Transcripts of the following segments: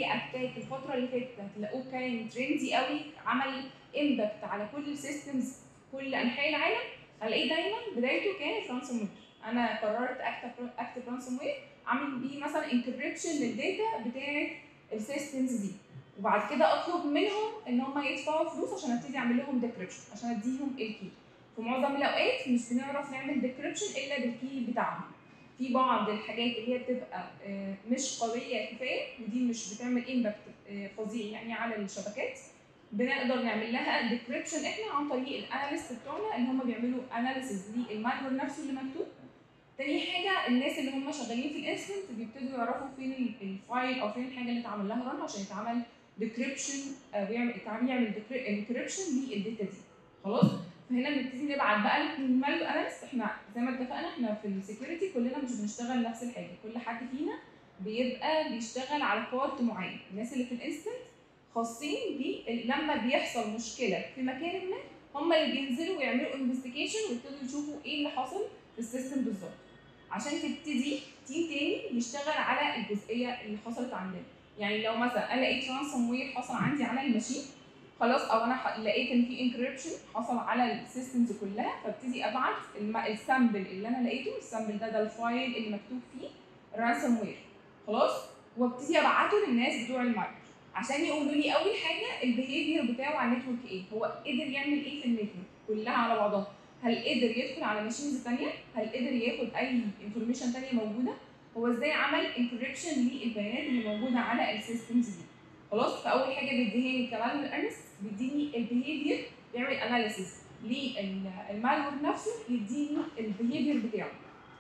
مالوير اتاك الفتره اللي فاتت هتلاقوه كان ترندي قوي عمل امباكت على كل السيستمز في كل انحاء العالم هلاقيه دايما بدايته كانت رانسوم وير انا قررت اكتب اكتب رانسوم وير اعمل بيه مثلا انكريبشن للداتا بتاعه السيستمز دي وبعد كده اطلب منهم ان هم يدفعوا فلوس عشان ابتدي اعمل لهم ديكريبشن عشان اديهم الكي في معظم الاوقات مش بنعرف نعمل ديكريبشن الا بالكي بتاعهم في بعض الحاجات اللي هي بتبقى آه، مش قويه كفايه ودي مش بتعمل امباكت فظيع يعني على الشبكات بنقدر نعمل لها ديكريبشن احنا عن طريق الاناليست بتوعنا اللي هم بيعملوا اناليسيز للمالور نفسه اللي مكتوب تاني حاجه الناس اللي هم شغالين في الانستنت بيبتدوا يعرفوا فين ال- الفايل او فين الحاجه اللي اتعمل لها رن عشان يتعمل ديكريبشن ويعمل يتعمل يعمل انكريبشن للداتا دي خلاص فهنا بنبتدي نبعت بقى للمالو اناليست احنا زي ما اتفقنا احنا في السكيورتي كلنا مش بنشتغل نفس الحاجه كل حد فينا بيبقى بيشتغل على بارت معين الناس اللي في الانستنت خاصين ب لما بيحصل مشكله في مكان ما هم اللي بينزلوا ويعملوا انفستيجيشن ويبتدوا يشوفوا ايه اللي حصل في السيستم بالظبط عشان تبتدي تيم تاني يشتغل على الجزئيه اللي حصلت عندنا يعني لو مثلا انا لقيت رانسوم وير حصل عندي على الماشين خلاص او انا ح- لقيت ان في انكريبشن حصل على السيستمز كلها فابتدي ابعت الم- السامبل اللي انا لقيته السامبل ده ده الفايل اللي مكتوب فيه رانسوم وير خلاص وابتدي ابعته للناس بتوع الماركت عشان يقولوا لي اول حاجه البيهيفير بتاعه على النتورك ايه هو قدر يعمل ايه في النتورك كلها على بعضها هل قدر يدخل على ماشينز ثانيه هل قدر ياخد اي انفورميشن ثانيه موجوده هو ازاي عمل انكريبشن للبيانات اللي موجوده على السيستمز دي خلاص فاول حاجه بيديهاني كمان الانست بيديني البيهيفير بيعمل اناليسيس للمالور نفسه يديني البيهيفير بتاعه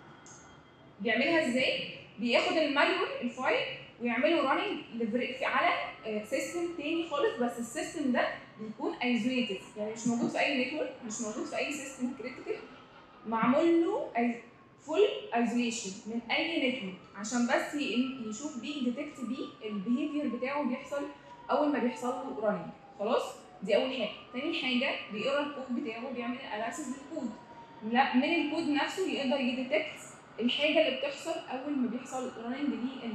بيعملها ازاي بياخد المالور الفايل ويعمله راننج على سيستم تاني خالص بس السيستم ده بيكون ايزوليتد يعني مش موجود في اي نتورك مش موجود في اي سيستم كريتيكال معمول له فول ايزوليشن من اي نتورك عشان بس ي- يشوف بيه ديتكت بيه البيهيفير بتاعه بيحصل اول ما بيحصل له راننج خلاص دي اول حاجه تاني حاجه بيقرا الكود بتاعه بيعمل اناليسيس للكود لا من الكود نفسه يقدر يديتكت الحاجه اللي بتحصل اول ما بيحصل راننج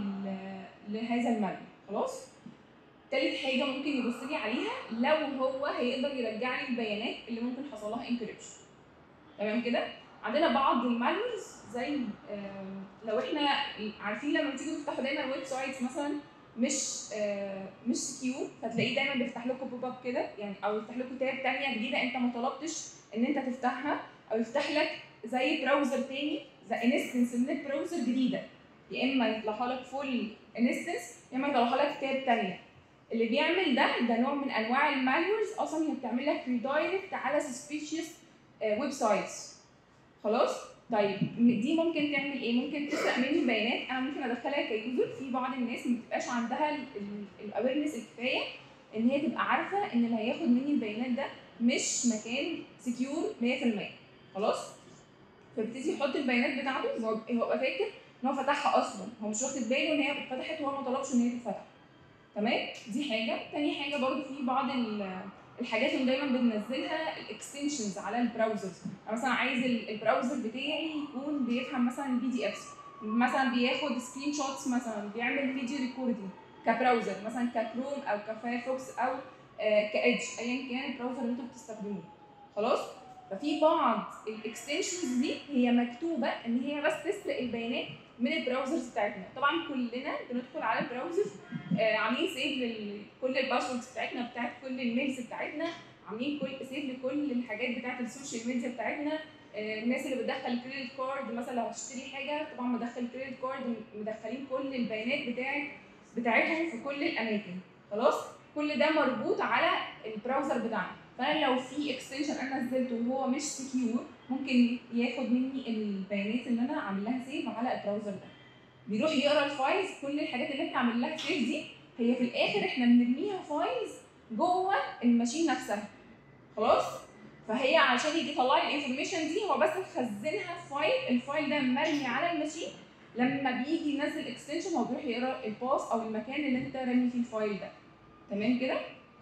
لهذا المبنى خلاص تالت حاجه ممكن يبص لي عليها لو هو هيقدر يرجع لي البيانات اللي ممكن حصل لها انكريبشن تمام كده عندنا بعض المالورز زي آم، لو احنا عارفين لما تيجوا تفتحوا دايما ويب سايتس مثلا مش آه، مش سكيور فتلاقيه دايما بيفتح لكم بوب اب كده يعني او يفتح لكم تاب تانية جديده انت ما طلبتش ان انت تفتحها او يفتح لك زي براوزر تاني زي انستنس من البراوزر جديده يا اما يطلعها لك فول انستنس يا اما يطلعها لك تاب تانية اللي بيعمل ده ده نوع من انواع المالورز اصلا هي بتعمل لك ريدايركت على سسبيشيوس ويب سايتس خلاص طيب م- دي ممكن تعمل ايه ممكن تسرق مني بيانات انا ممكن ادخلها كيوزر في بعض الناس ما بتبقاش عندها الاويرنس الكفايه ان هي تبقى عارفه ان اللي هياخد مني البيانات ده مش مكان سكيور 100% خلاص فبيبتدي يحط البيانات بتاعته هو هو بيبقى فاكر ان هو فتحها اصلا هو مش واخد باله ان هي اتفتحت وهو ما طلبش ان هي تتفتح تمام دي حاجه تاني حاجه برضو في بعض ال- الحاجات اللي دايما بننزلها الاكستنشنز على البراوزرز انا مثلا عايز ال- البراوزر بتاعي يكون بيفهم مثلا البي دي افس مثلا بياخد سكرين شوتس مثلا بيعمل فيديو ريكوردنج كبراوزر مثلا ككروم او كفايرفوكس او آه كايدج ايا كان البراوزر اللي انتوا بتستخدموه خلاص ففي بعض الاكستنشنز دي هي مكتوبه ان هي بس تسرق البيانات من البراوزرز بتاعتنا طبعا كلنا بندخل على البراوزر آه، عاملين سيف لكل الباسوردز بتاعتنا بتاعت كل الميلز بتاعتنا عاملين كل سيف لكل الحاجات بتاعت السوشيال ميديا بتاعتنا آه، الناس اللي بتدخل كريدت كارد مثلا لو هتشتري حاجه طبعا مدخل كريدت كارد مدخلين كل البيانات بتاعت بتاعتهم في كل الاماكن خلاص كل ده مربوط على البراوزر بتاعنا فانا لو في اكستنشن انا نزلته وهو مش سكيور ممكن ياخد مني البيانات اللي انا عامل لها سيف على البراوزر ده بيروح يقرا الفايلز كل الحاجات اللي احنا عامل لها سيف دي هي في الاخر احنا بنرميها فايلز جوه الماشين نفسها خلاص فهي عشان يجي يطلع لي الانفورميشن دي هو بس مخزنها في فايل الفايل ده مرمي على الماشين لما بيجي ينزل اكستنشن هو بيروح يقرا الباس او المكان اللي انت رامي فيه الفايل ده تمام كده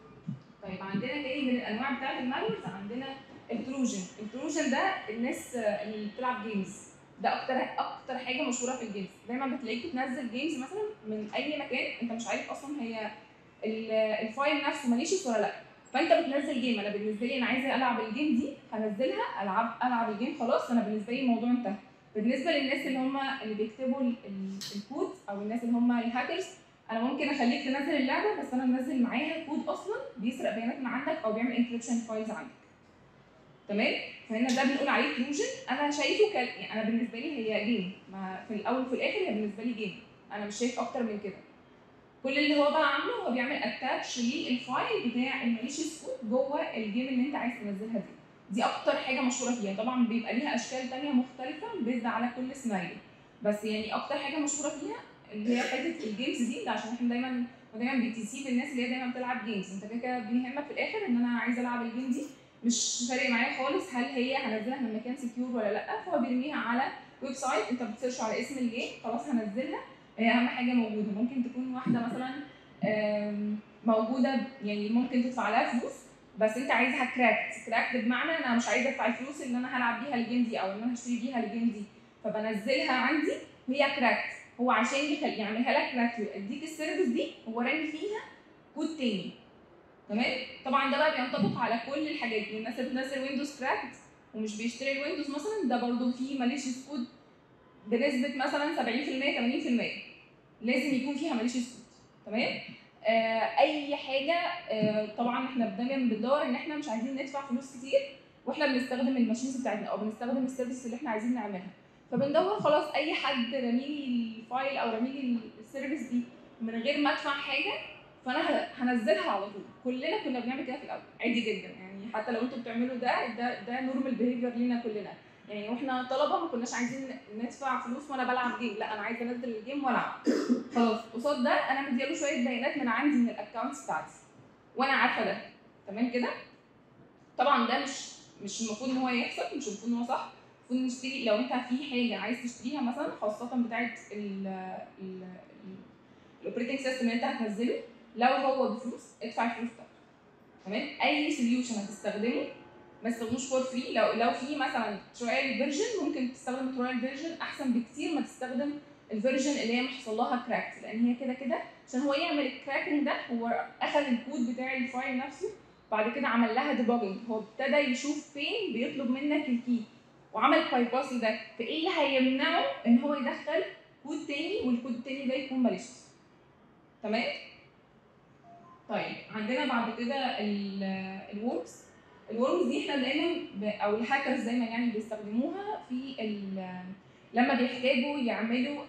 طيب عندنا تاني من الانواع بتاعت المالورز عندنا التروجن التروجن ده الناس اللي بتلعب جيمز ده اكتر اكتر حاجه مشهوره في الجيمز دايما بتلاقيك بتنزل جيمز مثلا من اي مكان انت مش عارف اصلا هي ال- الفايل نفسه ماليشيس ولا لا فانت بتنزل جيم انا بالنسبه لي انا عايزه العب الجيم دي هنزلها العب العب الجيم خلاص انا بالنسبه لي الموضوع انتهى بالنسبه للناس اللي هم اللي بيكتبوا ال- ال- الكود او الناس اللي هم الهاكرز انا ممكن اخليك تنزل اللعبه بس انا منزل معاها كود اصلا بيسرق بيانات من عندك او بيعمل انكريبشن فايلز عندك تمام فهنا ده بنقول عليه تروجن انا شايفه ك... يعني انا بالنسبه لي هي جيم ما في الاول وفي الاخر هي بالنسبه لي جيم انا مش شايف اكتر من كده كل اللي هو بقى عامله هو بيعمل اتاتش للفايل بتاع الماليشيس كود جوه الجيم اللي انت عايز تنزلها دي دي اكتر حاجه مشهوره فيها طبعا بيبقى ليها اشكال تانية مختلفه بيزد على كل سيناريو بس يعني اكتر حاجه مشهوره فيها اللي هي حته الجيمز دي ده عشان احنا دايما ودايما بتسيب الناس اللي هي دايما بتلعب جيمز انت كده كده بيهمك في الاخر ان انا عايزه العب الجيم دي مش فارق معايا خالص هل هي هنزلها من مكان سكيور ولا لا فهو بيرميها على ويب سايت انت بتسيرش على اسم الجيم خلاص هنزلها هي اهم حاجه موجوده ممكن تكون واحده مثلا آم، موجوده يعني ممكن تدفع لها فلوس بس انت عايزها كراكت كراكت بمعنى انا مش عايزه ادفع الفلوس اللي انا هلعب بيها الجيم دي او ان انا هشتري بيها الجيم دي فبنزلها عندي وهي كراكت هو عشان يخل... يعملها لك كراكت ويديك السيرفيس دي هو رامي فيها كود تاني تمام طبعا ده بقى بينطبق على كل الحاجات دي الناس اللي بتنزل ويندوز كراكت ومش بيشتري الويندوز مثلا ده برضو فيه ماليشيس كود بنسبه مثلا 70% 80% لازم يكون فيها ماليشيس كود تمام آه اي حاجه آه طبعا احنا دايما بندور ان احنا مش عايزين ندفع فلوس كتير واحنا بنستخدم الماشينز بتاعتنا او بنستخدم السيرفيس اللي احنا عايزين نعملها فبندور خلاص اي حد راميلي الفايل او راميلي السيرفيس دي من غير ما ادفع حاجه فانا ه- هنزلها على طول كلنا كنا بنعمل كده في الاول عادي جدا يعني حتى لو انتوا بتعملوا ده ده ده نورمال بيهيفير لينا كلنا يعني واحنا طلبه ما كناش عايزين ندفع فلوس وانا بلعب جيم لا انا عايزه انزل الجيم والعب خلاص قصاد ده انا مدياله شويه بيانات من عندي من الاكونتس بتاعتي وانا عارفه ده تمام كده طبعا ده مش مش المفروض ان هو يحصل مش المفروض ان هو صح المفروض نشتري لو انت في حاجه عايز تشتريها مثلا خاصه بتاعت الاوبريتنج سيستم اللي انت هتنزله لو هو بفلوس ادفع الفلوس بتاعته تمام اي سوليوشن هتستخدمه ما تستخدموش فور فري لو لو في مثلا ترايل فيرجن ممكن تستخدم ترايل فيرجن احسن بكتير ما تستخدم الفيرجن اللي هي محصل لها كراكت لان هي كده كده عشان هو يعمل الكراكنج ده هو اخذ الكود بتاع الفايل نفسه بعد كده عمل لها ديباجنج هو ابتدى يشوف فين بيطلب منك الكي وعمل باي باس ده فايه اللي هيمنعه ان هو يدخل كود تاني والكود التاني ده يكون ماليشيس تمام طيب عندنا بعد كده الورمز الورمز دي احنا دايما ب... او الهاكرز دايما يعني بيستخدموها في ال... لما بيحتاجوا يعملوا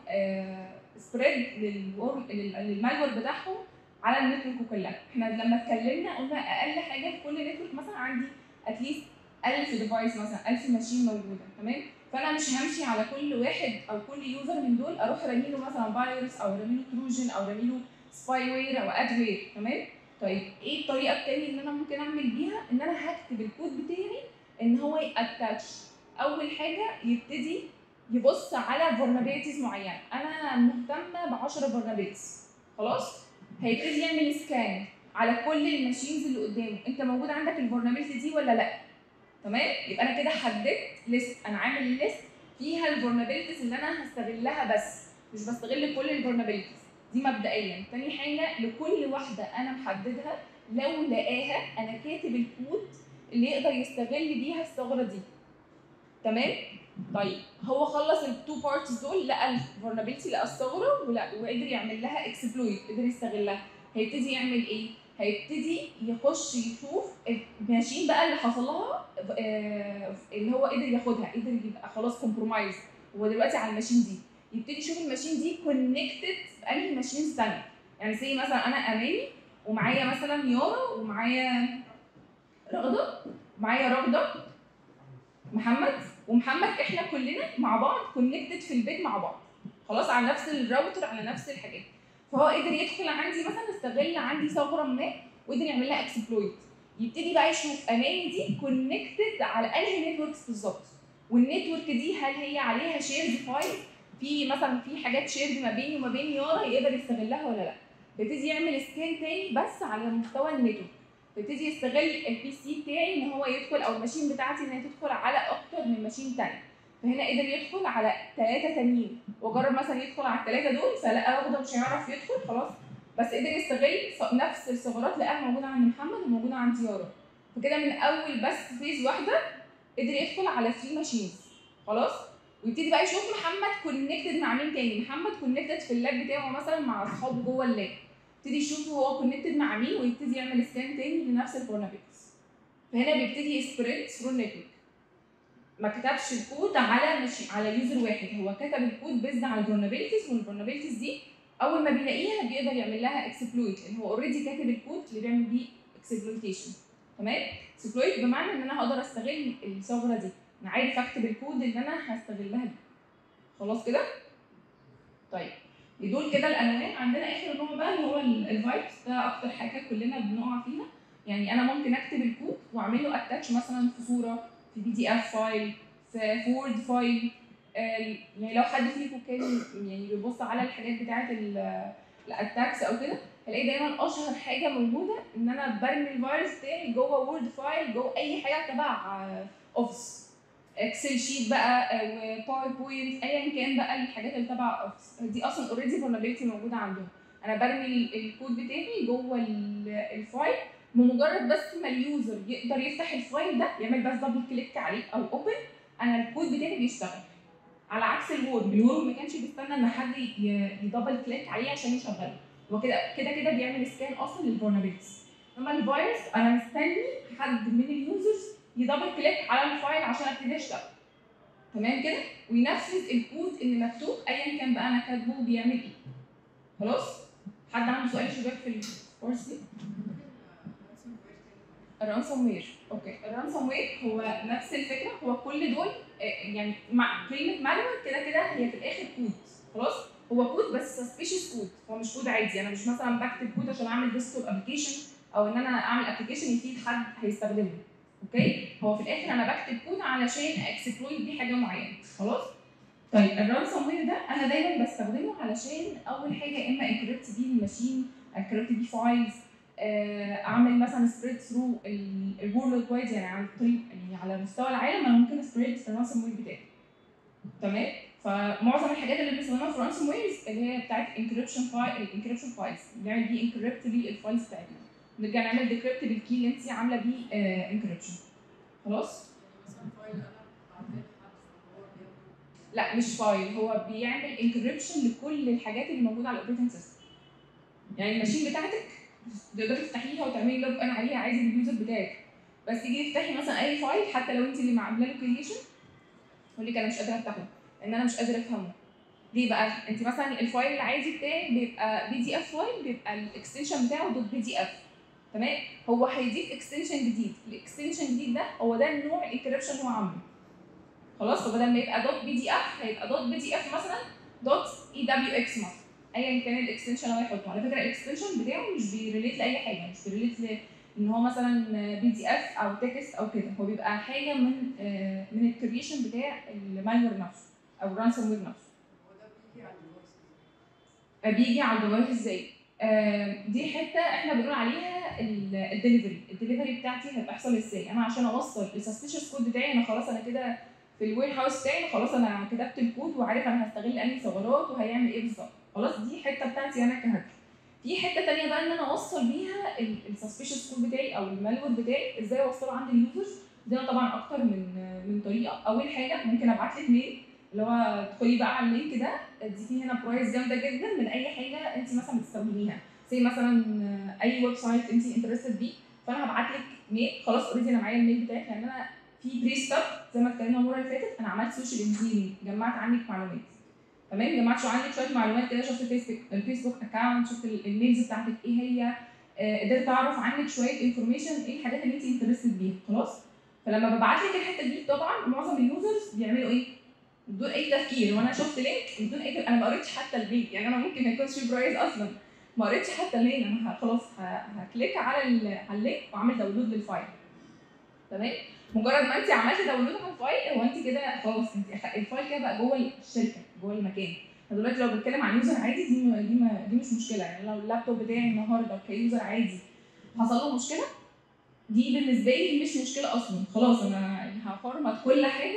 سبريد للورم للمالور بتاعهم على النتورك كلها احنا لما اتكلمنا قلنا اقل حاجه في كل نتورك مثلا عندي اتليست 1000 ديفايس مثلا 1000 ماشين موجوده تمام فانا مش همشي على كل واحد او كل يوزر من دول اروح رامي له مثلا فيروس او رامي له تروجن او رامي له سباي وير او اد وير تمام طيب ايه الطريقه التانية اللي انا ممكن اعمل بيها ان انا هكتب الكود بتاعي ان هو ياتاتش اول حاجه يبتدي يبص على فولنربيلتيز معينه انا مهتمه ب 10 فولنربيلتيز خلاص هيبتدي يعمل سكان على كل الماشينز اللي قدامه انت موجود عندك الفولنربيلتي دي ولا لا تمام يبقى انا كده حددت ليست انا عامل ليست فيها الفولنربيلتيز اللي انا هستغلها بس مش بستغل كل الفولنربيلتيز دي مبدئيا تاني حاجه لكل واحده انا محددها لو لقاها انا كاتب الكود اللي يقدر يستغل بيها الثغره دي تمام طيب هو خلص التو بارتس دول لقى الفولنربيلتي لقى الثغره ولا وقدر يعمل لها اكسبلويت قدر يستغلها هيبتدي يعمل ايه هيبتدي يخش يشوف الماشين بقى اللي حصل لها آه، اللي هو قدر ياخدها قدر يبقى خلاص كومبرومايز هو دلوقتي على الماشين دي يبتدي يشوف الماشين دي كونكتد بانهي ماشينز ثانيه يعني زي مثلا انا اماني ومعايا مثلا يارا ومعايا رغده معايا رغده محمد ومحمد احنا كلنا مع بعض كونكتد في البيت مع بعض خلاص على نفس الراوتر على نفس الحاجات فهو قدر يدخل عندي مثلا استغل عندي ثغره ما وقدر يعمل لها اكسبلويت يبتدي بقى يشوف اماني دي كونكتد على انهي نتوركس بالظبط والنتورك دي هل هي عليها شيرد فايل في مثلا في حاجات شيرد ما بيني وما بين يارا يقدر يستغلها ولا لا بيبتدي يعمل سكان تاني بس على مستوى النتورك بيبتدي يستغل البي سي بتاعي ان هو يدخل او الماشين بتاعتي ان هي تدخل على اكتر من ماشين تاني فهنا قدر يدخل على ثلاثه تانيين وجرب مثلا يدخل على الثلاثه دول فلقى واخده مش هيعرف يدخل خلاص بس قدر يستغل ص- نفس الثغرات لقاها موجوده عند محمد وموجوده عند يارا فكده من اول بس فيز واحده قدر يدخل على 3 ماشينز خلاص ويبتدي بقى يشوف محمد كونكتد مع مين تاني محمد كونكتد في اللاب بتاعه مثلا مع اصحابه جوه اللاب يبتدي يشوف هو كونكتد مع مين ويبتدي يعمل سكان تاني لنفس الفولنربيلتيز فهنا بيبتدي يسبريد ثرو النتورك ما كتبش الكود على مش على يوزر واحد هو كتب الكود بيزد على الفولنربيلتيز والفولنربيلتيز دي اول ما بيلاقيها بيقدر يعمل لها اكسبلويت لان هو اوريدي كاتب الكود اللي بيعمل بيه اكسبلويتيشن تمام اكسبلويت بمعنى ان انا هقدر استغل الثغره دي انا عارف اكتب الكود اللي انا هستغلها دي خلاص كده طيب دول كده الانواع عندنا اخر نوع بقى اللي هو الفايبس ده اكتر حاجه كلنا بنقع فيها يعني انا ممكن اكتب الكود واعمل له اتاتش مثلا في صوره في بي دي اف فايل في وورد فايل آه، يعني لو حد فيكم كان يعني بيبص على الحاجات بتاعه الاتاكس او كده هلاقي دايما اشهر حاجه موجوده ان انا برمي الفيروس بتاعي جوه وورد فايل جوه اي حاجه تبع اوفيس اكسل شيت بقى وباوربوينت ايا كان بقى الحاجات اللي تبع اوفيس دي اصلا اوريدي فولنربيلتي موجوده عندهم انا برمي ال- الكود بتاعي جوه ال- الفايل بمجرد بس ما اليوزر يقدر يفتح الفايل ده يعمل بس دبل كليك عليه او اوبن انا الكود بتاعي بيشتغل على عكس الوورد الوورد ما كانش بيستنى ان حد ي- يدبل كليك عليه عشان يشغله هو كده كده كده بيعمل سكان اصلا للفولنربيلتيز انما الفيروس انا مستني حد من اليوزرز يدبل كليك على الفايل عشان ابتدي اشتغل تمام كده وينفذ الكود اللي مكتوب ايا كان بقى انا كاتبه بيعمل ايه خلاص حد عنده سؤال يا شباب في الكورس دي الرانسوم وير اوكي الرانسوم وير هو نفس الفكره هو كل دول آه، يعني مع كلمه مالوير كده كده هي في الاخر كود خلاص هو كود بس سسبيشس كود هو مش كود عادي انا مش مثلا بكتب كود عشان اعمل ديسكتوب ابلكيشن او ان انا اعمل ابلكيشن يفيد حد هيستخدمه اوكي هو في الاخر انا بكتب كود علشان اكسبلويت بيه حاجه معينه خلاص طيب الرانسوم وير ده انا دايما بستخدمه علشان اول حاجه يا اما انكريبت بيه الماشين انكريبت بيه فايلز اعمل مثلا سبريد ثرو الورلد وايد يعني على طريق يعني على مستوى العالم انا ممكن سبريد الرانسوم وير بتاعي تمام فمعظم الحاجات اللي بنستخدمها في الرانسوم ويرز اللي هي بتاعت انكريبشن فايل الانكريبشن فايلز بنعمل بيه انكريبت للفايلز بتاعتنا نرجع نعمل ديكريبت بالكي اللي انت عامله بيه انكريبشن خلاص مثلا فايل انا بعتها لحد فهو بياخده لا مش فايل هو بيعمل انكريبشن لكل الحاجات اللي موجوده على الاوبريتنج سيستم يعني الماشين بتاعتك تقدري تفتحيها وتعملي لوج ان عليها عادي باليوزر بتاعك بس تيجي تفتحي مثلا اي فايل حتى لو انت اللي عامله له كريشن يقول لك انا مش قادره افتحه لان انا مش قادره افهمه ليه بقى؟ انت مثلا الفايل العادي بتاعك بيبقى بي دي اف فايل بيبقى الاكستنشن بتاعه دوت بي دي اف تمام؟ هو هيضيف اكستنشن جديد، الاكستنشن الجديد ده هو ده النوع الانكريبشن اللي هو عامله. خلاص فبدل ما يبقى دوت بي دي اف هيبقى دوت بي دي اف مثلا دوت اي دبليو اكس مثلا ايا كان الاكستنشن اللي هو يحطه على فكره الاكستنشن بتاعه مش بيريليت لاي حاجه مش بيريليت ل ان هو مثلا بي دي اف او تكست او كده هو بيبقى حاجه من آه، من الكريشن بتاع المالوير نفسه او الرانسوم وير نفسه هو ده بيجي على الديفايس بيجي على الديفايس ازاي آه، دي حته احنا بنقول عليها الدليفري الدليفري بتاعتي هتحصل ازاي انا عشان اوصل السسبيشس كود بتاعي انا خلاص انا كده في الوير هاوس بتاعي خلاص انا كتبت الكود وعارف انا هستغل انهي ثغرات وهيعمل ايه بالظبط خلاص دي حته بتاعتي انا كهاكر في حته تانية بقى ان انا اوصل بيها السسبيشس كود بتاعي او المالوير بتاعي ازاي اوصله عند اليوزرز دي أنا طبعا اكتر من من طريقه اول حاجه ممكن ابعت لك ميل اللي هو تدخلي بقى على اللينك ده دي فيه هنا برايس جامده جدا من اي حاجه انت مثلا بتستخدميها زي مثلا اي ويب سايت انت انترستد بيه فانا هبعت لك ميل خلاص اوريدي انا معايا الميل بتاعك لان انا في بري ستارت زي ما اتكلمنا المره اللي فاتت انا عملت سوشيال انجينيرنج جمعت عنك معلومات تمام جمعت شو عندك شويه معلومات كده شفت الفيسبوك الفيسبوك اكونت شفت ال- الميلز بتاعتك ايه هي آه، قدرت اعرف عنك شويه انفورميشن ايه الحاجات اللي انت انترستد بيها خلاص فلما ببعت لك الحته دي طبعا معظم اليوزرز بيعملوا ايه؟ بدون اي تفكير وانا شفت لينك بدون اي تفكير. انا ما قريتش حتى اللينك يعني انا ممكن ما يكونش في برايز اصلا ما قريتش حتى اللينك انا ه- خلاص ه- هكليك على ال- على اللينك واعمل داونلود للفايل تمام مجرد ما انت عملتي داونلود على الفايل هو انت كده خلاص انت أخ- الفايل كده بقى جوه الشركه جوه المكان أنا دلوقتي لو بتكلم عن يوزر عادي دي ما دي ما دي مش مشكله يعني لو اللابتوب بتاعي النهارده كيوزر عادي حصل له مشكله دي بالنسبه لي مش مشكله اصلا خلاص انا هفرمت كل حاجه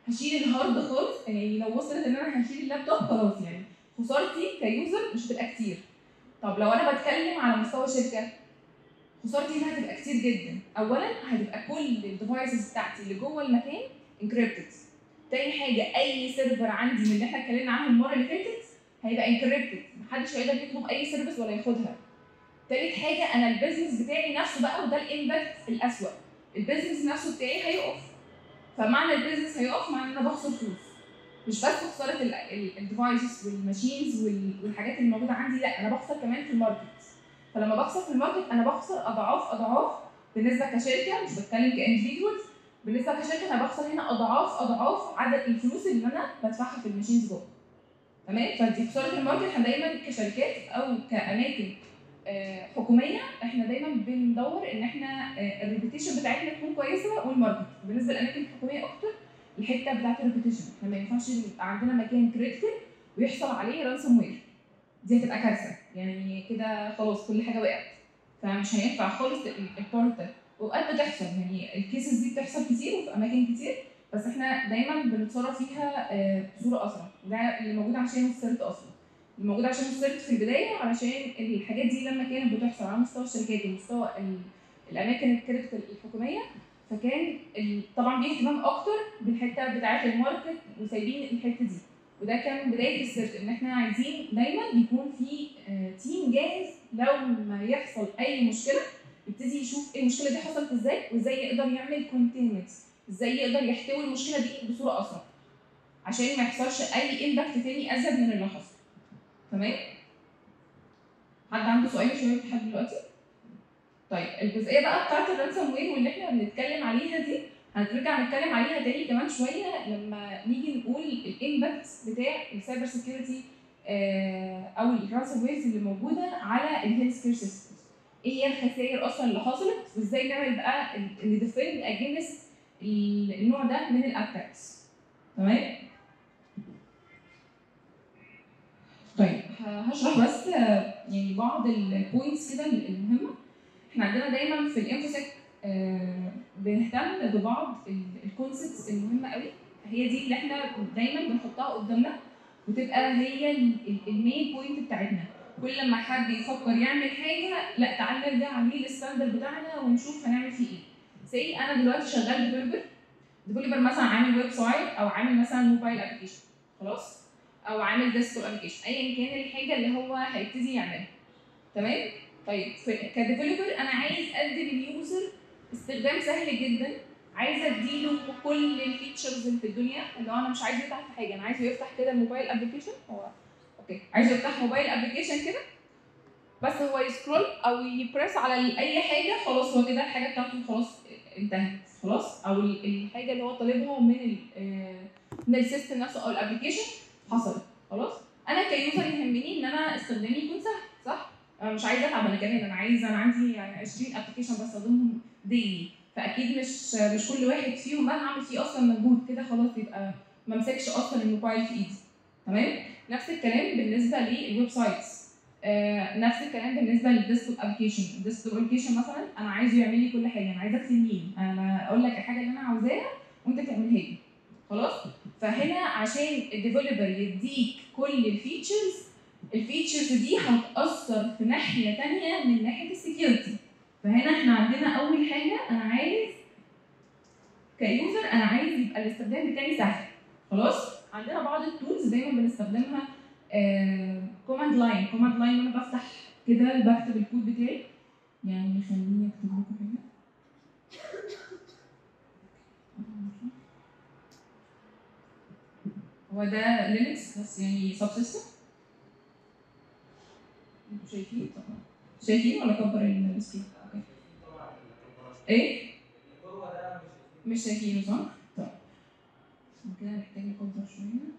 هشيل الهارد خالص يعني لو وصلت ان انا هشيل اللابتوب خلاص يعني خسارتي كيوزر مش هتبقى كتير طب لو انا بتكلم على مستوى شركه خسارتي هنا هتبقى كتير جدا اولا هتبقى كل الديفايسز بتاعتي اللي جوه المكان انكريبتد تاني حاجه اي سيرفر عندي من اللي احنا اتكلمنا عنه المره اللي فاتت هيبقى انكريبتد محدش هيقدر يطلب اي سيرفيس ولا ياخدها تالت حاجه انا البيزنس بتاعي نفسه بقى وده الامباكت الاسوأ البيزنس نفسه بتاعي هيقف فمعنى البيزنس هيقف معنى ان انا بخسر فلوس مش بس خساره الديفايسز والماشينز والحاجات اللي موجوده عندي لا انا بخسر كمان في الماركت فلما بخسر في الماركت انا بخسر اضعاف اضعاف بالنسبه كشركه مش بتكلم كاندفيدوالز بالنسبه كشركه انا بخسر هنا اضعاف اضعاف عدد الفلوس اللي انا بدفعها في الماشينز جوه تمام فدي خساره الماركت احنا دايما كشركات او كاماكن آه، حكوميه احنا دايما بندور ان احنا الريبيتيشن بتاعتنا تكون كويسه والماركت بالنسبه للاماكن الحكوميه اكتر الحته بتاعت الريبيتيشن احنا ما ينفعش يبقى عندنا مكان كريتيكال ويحصل عليه رانسوم وير دي هتبقى كارثه يعني كده خلاص كل حاجه وقعت فمش هينفع خالص البارت ده واوقات بتحصل يعني الكيسز دي بتحصل كتير وفي اماكن كتير بس احنا دايما بنتصرف فيها آه، بصوره اسرع وده اللي موجود عشان السيرت اصلا اللي موجود عشان السيرت في البدايه علشان الحاجات دي لما كانت بتحصل على مستوى الشركات ومستوى ال- الاماكن الكريتيكال الحكوميه فكان ال- طبعا في اهتمام اكتر بالحته بتاعه الماركت وسايبين الحته دي وده كان بدايه السيرت ان احنا عايزين دايما يكون في آه، تيم جاهز لو ما يحصل اي مشكله يبتدي يشوف ايه المشكله دي حصلت ازاي وازاي يقدر يعمل كونتينمنت ازاي يقدر يحتوي المشكله دي بصوره اسرع عشان ما يحصلش اي امباكت تاني ازيد من اللي حصل تمام حد عنده سؤال شويه لحد دلوقتي طيب الجزئيه بقى بتاعت الرانسوم وير واللي احنا بنتكلم عليها دي هنرجع نتكلم عليها تاني كمان شويه لما نيجي نقول الامباكت بتاع السايبر سيكيورتي او الرانسوم ويرز اللي موجوده على الهيلث كير سيستمز ايه هي الخسائر اصلا اللي حصلت وازاي نعمل بقى نديفند اجينست النوع ده من الاتاكس تمام طيب ه- هشرح بس آه، يعني بعض البوينتس كده المهمه احنا عندنا دايما في الانفوسيك آه، بنهتم ببعض الكونسبتس المهمه قوي هي دي اللي احنا دايما بنحطها قدامنا وتبقى هي المين بوينت بتاعتنا كل لما حد يفكر يعمل حاجه لا تعال نرجع عليه الستاندرد بتاعنا ونشوف هنعمل فيه ايه سي انا دلوقتي شغال ديفلوبر ديفلوبر مثلا عامل ويب سايت او عامل مثلا موبايل ابلكيشن خلاص او عامل ديسكتوب ابلكيشن ايا كان الحاجه اللي هو هيبتدي يعملها تمام طيب في- كديفلوبر انا عايز ادي لليوزر استخدام سهل جدا عايزه اديله كل الفيتشرز اللي في الدنيا اللي هو انا مش عايزه يفتح في حاجه انا عايزه يفتح كده الموبايل ابلكيشن هو اوكي عايزه يفتح موبايل ابلكيشن كده بس هو يسكرول او يبريس على ال- اي حاجه خلاص هو كده الحاجه بتاعته خلاص انتهت خلاص او ال- الحاجه اللي هو طالبها من ال آه، من السيستم نفسه او الابلكيشن حصلت خلاص انا كيوزر يهمني ان انا استخدامي يكون سهل صح انا مش عايزه اتعب انا كمان انا عايز انا عندي يعني 20 ابلكيشن بستخدمهم ديلي فاكيد مش مش كل واحد فيهم بقى هعمل فيه اصلا مجهود كده خلاص يبقى ما امسكش اصلا الموبايل في ايدي تمام نفس الكلام بالنسبه للويب سايتس آه نفس الكلام بالنسبه للديسكتوب ابلكيشن الديسكتوب ابلكيشن مثلا انا عايزه يعمل لي كل حاجه انا عايزه اكتب مين انا اقول لك الحاجه اللي انا عاوزاها وانت تعملها لي خلاص فهنا عشان الديفلوبر يديك كل الفيتشرز الفيتشرز دي هتأثر في ناحية تانية من ناحية السكيورتي فهنا احنا عندنا أول حاجة أنا عايز كيوزر أنا عايز يبقى الاستخدام بتاعي سهل خلاص عندنا بعض التولز دايما بنستخدمها كوماند لاين كوماند لاين وانا بفتح كده بكتب الكود بتاعي يعني خليني اكتب لكم حاجه هو ده لينكس بس يعني سب سيستم انتوا شايفين طبعا شايفين ولا كبر السكرين اوكي ايه مش شايفينه صح طيب عشان كده محتاج اكبر شويه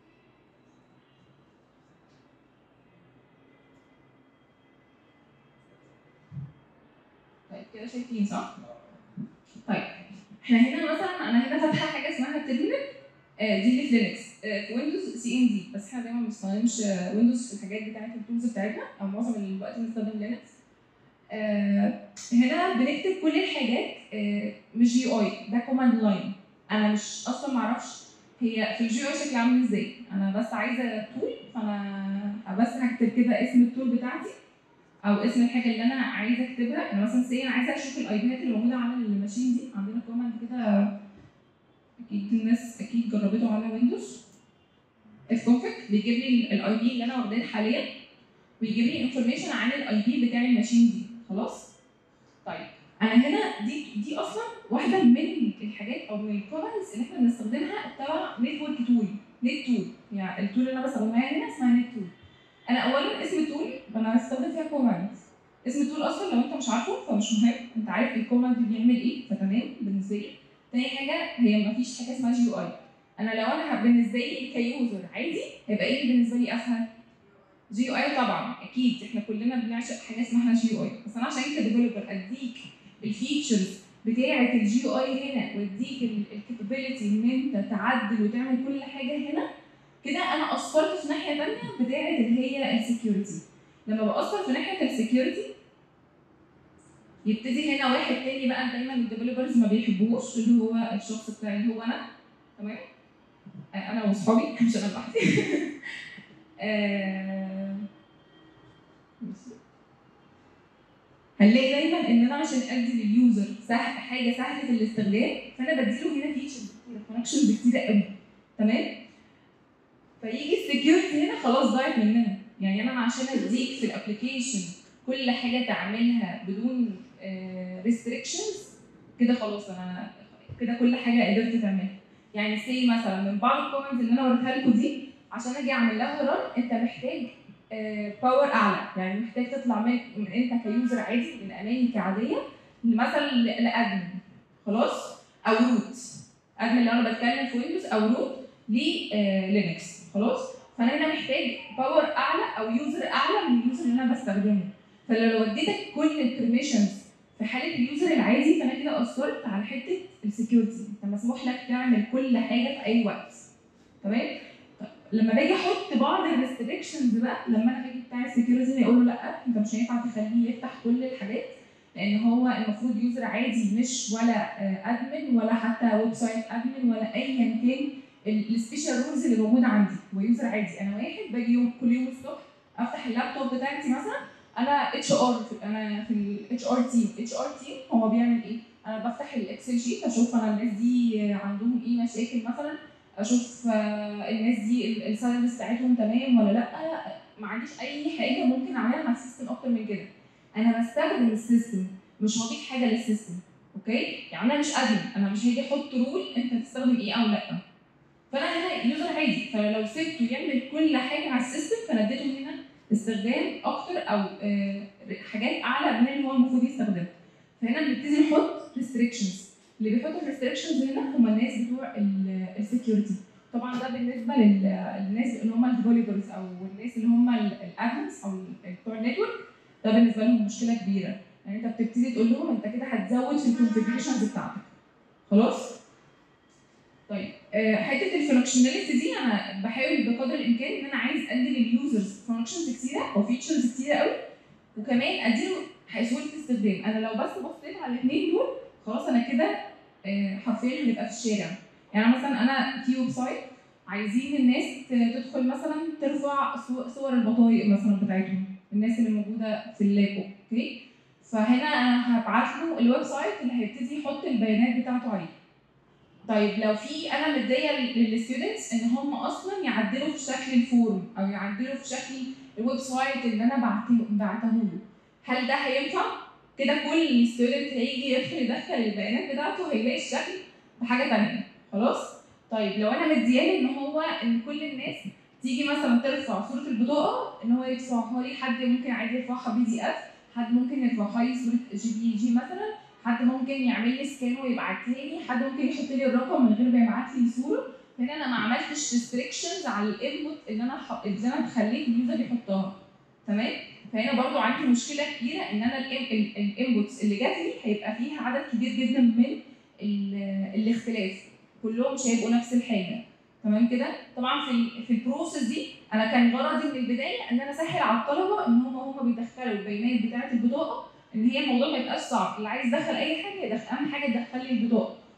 طيب كده شايفين صح طيب احنا هنا مثلا انا هنا فاتحه حاجه اسمها تيرمينال آه، دي اللي في لينكس آه، في ويندوز سي ام دي بس احنا دايما ما بنستخدمش ويندوز في الحاجات بتاعت التولز بتاعتنا او معظم الوقت بنستخدم لينكس آه، هنا بنكتب كل الحاجات آه، مش جي اي ده كوماند لاين انا مش اصلا ما اعرفش هي في الجي اي شكل عامل ازاي انا بس عايزه تول فانا بس هكتب كده اسم التول بتاعتي او اسم الحاجه اللي انا عايزه اكتبها انا مثلا سي انا عايزه اشوف الاي بيات اللي موجوده على الماشين دي عندنا كوماند كده اكيد الناس اكيد جربته على ويندوز الكونفج بيجيب لي الاي بي اللي انا واخداه حاليا ويجيب لي انفورميشن عن الاي بي بتاع الماشين دي خلاص طيب انا هنا دي دي اصلا واحده من الحاجات او من الكومنتس اللي احنا بنستخدمها تبع نتورك تول نت تول يعني التول اللي انا بستخدمها هنا اسمها نت تول انا اولا اسم التول انا هستخدم فيها كوماند اسم التول اصلا لو انت مش عارفه فمش مهم انت عارف الكوماند بيعمل ايه فتمام بالنسبه لي تاني حاجه هي مفيش حاجه اسمها جي اي انا لو انا بالنسبه لي كيوزر عادي هيبقى ايه اللي بالنسبه لي اسهل جي يو اي طبعا اكيد احنا كلنا بنعشق حاجه اسمها جي يو اي بس انا عشان كديفلوبر اديك الفيتشرز بتاعه الجي يو اي هنا واديك الكابابيلتي ان انت تعدل وتعمل كل حاجه هنا كده انا قصرت في ناحيه ثانيه بتاعه اللي هي السكيورتي لما بقصر في ناحيه السكيورتي يبتدي هنا واحد تاني بقى دايما الديفلوبرز ما بيحبوش اللي هو الشخص بتاعي اللي هو انا تمام انا واصحابي مش انا لوحدي آه، بصي. هنلاقي دايما ان انا عشان ادي لليوزر سهل حاجه سهله الاستخدام فانا بديله هنا فيتشرز كتيره كونكشنز كتيره قوي تمام فيجي السكيورتي هنا خلاص ضاعت مننا يعني انا عشان اديك في الابلكيشن كل حاجه تعملها بدون ريستريكشنز كده خلاص انا كده كل حاجه قدرت تعملها يعني سي مثلا من بعض الكومنتس اللي انا وريتها لكم دي عشان اجي اعمل لها ران انت محتاج باور اعلى يعني محتاج تطلع من, من انت كيوزر عادي من اماني كعاديه مثلا ل- لادمن خلاص او روت ادمن لو انا بتكلم في ويندوز او روت للينكس خلاص فانا هنا محتاج باور اعلى او يوزر اعلى من اليوزر اللي انا بستخدمه فلو اديتك كل البرميشنز في حاله اليوزر العادي فانا كده اثرت على حته السكيورتي انت مسموح لك تعمل كل حاجه في اي وقت تمام طب لما باجي احط بعض الريستريكشنز بقى لما انا باجي بتاع السكيورتي يقول له لا انت مش هينفع تخليه يفتح كل الحاجات لان هو المفروض يوزر عادي مش ولا ادمن ولا حتى ويب سايت ادمن ولا ايا كان السبيشال رولز اللي موجوده عندي هو يوزر عادي انا واحد باجي يوم كل يوم الصبح افتح اللابتوب بتاعتي مثلا انا اتش ار انا في الاتش ار تيم اتش ار تيم هو بيعمل ايه؟ انا بفتح الاكسل شيت اشوف انا الناس دي عندهم ايه مشاكل مثلا اشوف آه، الناس دي السالاريز بتاعتهم تمام ولا لا ما عنديش اي حاجه ممكن اعملها مع السيستم اكتر من كده انا بستخدم السيستم مش هضيف حاجه للسيستم اوكي يعني انا مش ادمن انا مش هاجي احط رول انت تستخدم ايه او لا فانا هنا يوزر عادي فلو سبته يعمل كل حاجه على السيستم فانا اديته هنا استخدام اكتر او آه، حاجات اعلى من اللي هو المفروض يستخدمها فهنا بنبتدي نحط ريستريكشنز اللي بيحطوا الريستريكشنز هنا هم الناس بتوع السكيورتي طبعا ده بالنسبه لل- للناس اللي هم الديفلوبرز او الناس اللي هم الادمنز او ال- بتوع النتورك ده بالنسبه لهم مشكله كبيره يعني انت بتبتدي تقول لهم انت كده هتزود في الكونفجريشنز بتاعتك خلاص طيب آه، حته الفانكشناليتي دي انا بحاول بقدر الامكان ان انا عايز ادي لليوزرز فانكشنز كتيره او فيتشرز كتيره قوي وكمان اديله سهوله استخدام انا لو بس بصيت على الاثنين دول خلاص انا كده آه، حرفيا هنبقى في الشارع يعني مثلا انا في ويب سايت عايزين الناس ت- تدخل مثلا ترفع صو- صور البطايق مثلا بتاعتهم الناس اللي موجوده في اللاب اوكي فهنا انا هبعت له الويب سايت اللي هيبتدي يحط البيانات بتاعته عليه طيب لو في انا مديه للستودنتس ان هم اصلا يعدلوا في شكل الفورم او يعدلوا في شكل الويب سايت اللي انا بعته بعته له هل ده هينفع؟ كده كل ستودنت هيجي يدخل يدخل البيانات بتاعته هيلاقي الشكل بحاجه تانية خلاص؟ طيب لو انا مدياله ان هو ان كل الناس تيجي مثلا ترفع صوره البطاقه ان هو يرفعها لي حد ممكن عادي يرفعها بي دي اف حد ممكن يرفعها لي صوره جي بي جي مثلا حد ممكن يعمل لي سكان ويبعتها لي حد ممكن يحط لي الرقم من غير ما يبعت لي صوره هنا انا ما عملتش ريستريكشنز على الانبوت اللي انا ح... اللي انا خليت اليوزر يحطها تمام فهنا برضو عندي مشكله كبيره ان انا الانبوتس اللي جات لي هيبقى فيها عدد كبير جدا من ال- الاختلاف كلهم مش هيبقوا نفس الحاجه تمام كده طبعا في ال في البروسيس دي انا كان غرضي من البدايه ان انا اسهل على الطلبه ان هم هم بيدخلوا البيانات بتاعه البطاقه ان هي الموضوع ما يبقاش صعب اللي عايز يدخل اي حاجه يدخل اهم حاجه يدخل لي البطاقه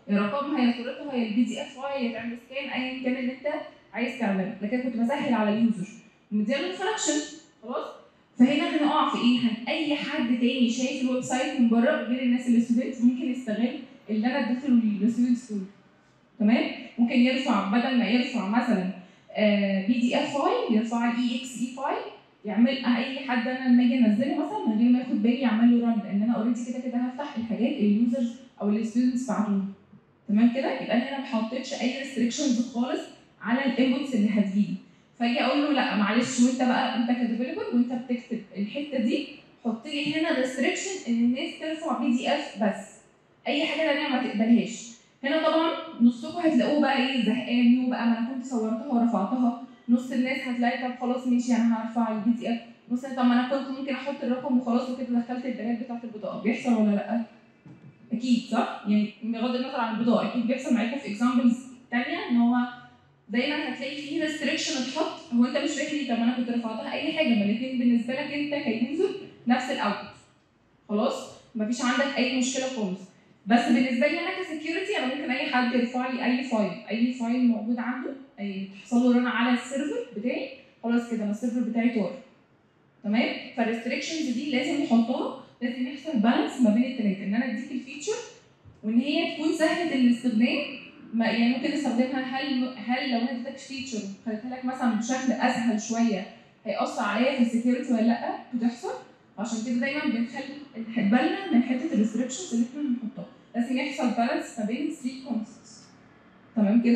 يا رقمها يا صورتها يا البي دي اف فايل يا تعمل سكان ايا كان اللي انت عايز تعمله لكن كنت بسهل على اليوزر ومديله انستراكشن خلاص فهنا هنقع في ايه؟ هن اي حد تاني شايف الويب سايت من بره غير الناس اللي ستودنتس ممكن يستغل اللي انا اديته للستودنتس دول تمام؟ ممكن يرفع بدل ما يرفع مثلا بي دي اف فايل يرفع الاي اكس اي فايل يعمل اي حد انا لما اجي انزله مثلا من غير ما ياخد بالي يعمل له رن لان انا اوريدي كده كده هفتح الحاجات اليوزرز او الستودنتس بعتوها تمام كده يبقى انا هنا ما حطيتش اي ريستريكشنز خالص على الانبوتس اللي هتجيلي فاجي اقول له لا معلش وانت بقى انت كديفلوبر وانت بتكتب الحته دي حط لي هنا ريستريكشن ان الناس ترفع بي دي اف بس اي حاجه ثانيه ما تقبلهاش هنا طبعا نصكم هتلاقوه بقى ايه زهقان يو بقى ما انا كنت صورتها ورفعتها نص الناس هتلاقي طب خلاص ماشي انا هرفع البي دي اف نص طب ما انا كنت ممكن احط الرقم وخلاص وكده دخلت البيانات بتاعت البطاقه بيحصل ولا لا؟ اكيد صح؟ يعني بغض النظر عن البطاقه اكيد بيحصل معاكم في اكزامبلز ثانيه ان هو دايما هتلاقي فيه ريستريكشن اتحط هو انت مش فاكر طب انا كنت رفعتها اي حاجه ما الاثنين بالنسبه لك انت كيوزر نفس الاوتبوت خلاص مفيش عندك اي مشكله خالص بس بالنسبه لي انا كسكيورتي انا ممكن اي حد يرفع لي اي فايل اي فايل موجود عنده أي تحصل له رن على السيرفر بتاعي خلاص كده انا السيرفر بتاعي طار تمام فالريستريكشنز دي لازم نحطها لازم يحصل بالانس ما بين الثلاثه ان انا اديك الفيتشر وان هي تكون سهله الاستخدام ما يعني ممكن استخدمها هل هل لو انا اديتك فيتشر خليتها لك مثلا بشكل اسهل شويه هيأثر عليا في السكيورتي ولا لا بتحصل عشان كده دايما بنخلي بالنا من حته الريستريكشنز اللي احنا بنحطها لازم يحصل بالانس ما بين 3 كونسبتس تمام كده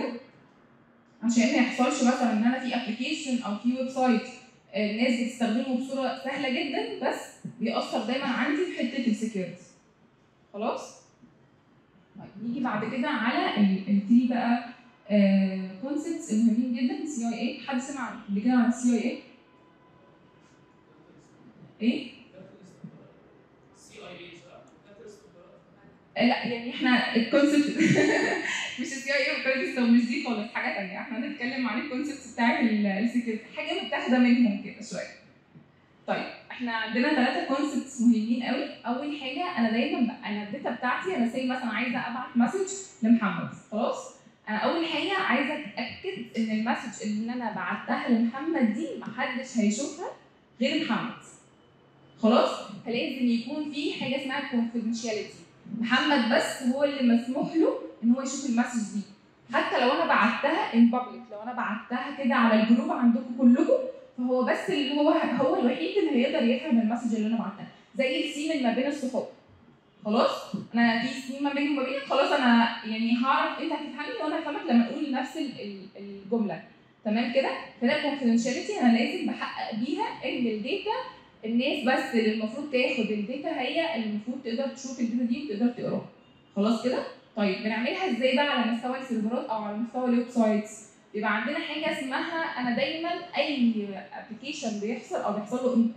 عشان ما يحصلش مثلا ان انا في ابلكيشن او في ويب سايت الناس بتستخدمه بصوره سهله جدا بس بيأثر دايما عندي في حته السكيورتي خلاص طيب نيجي بعد كده على الثري بقى كونسبتس المهمين جدا سي اي اي حد سمع قبل كده عن السي اي اي؟ ايه؟ لا يعني احنا الكونسبت مش السي اي اي والكونسبت مش دي خالص حاجه ثانيه احنا هنتكلم عن الكونسبت بتاعت السكيورتي حاجه متاخده منهم كده شويه طيب احنا عندنا ثلاثه كونسبتس مهمين قوي اول حاجه انا دايما انا الداتا بتاعتي انا زي مثلا عايزه ابعت مسج لمحمد خلاص انا اول حاجه عايزه اتاكد ان المسج اللي انا بعتها لمحمد دي محدش هيشوفها غير محمد خلاص فلازم يكون في حاجه اسمها confidentiality محمد بس هو اللي مسموح له ان هو يشوف المسج دي حتى لو انا بعتها ان بابليك لو انا بعتها كده على الجروب عندكم كلكم فهو بس اللي هو هو الوحيد اللي هيقدر يفهم المسج اللي انا بعتها زي السيم ما بين الصحاب خلاص انا في سيم ما بيني وما بينك خلاص انا يعني هعرف انت هتفهمني وانا هفهمك لما اقول نفس الجمله تمام كده فده الكونفدينشاليتي انا لازم بحقق بيها ان الداتا الناس بس اللي المفروض تاخد الداتا هي اللي المفروض تقدر تشوف الداتا دي وتقدر تقراها خلاص كده طيب بنعملها ازاي بقى على مستوى السيرفرات او على مستوى الويب سايتس يبقى عندنا حاجه اسمها انا دايما اي ابلكيشن بيحصل او بيحصل له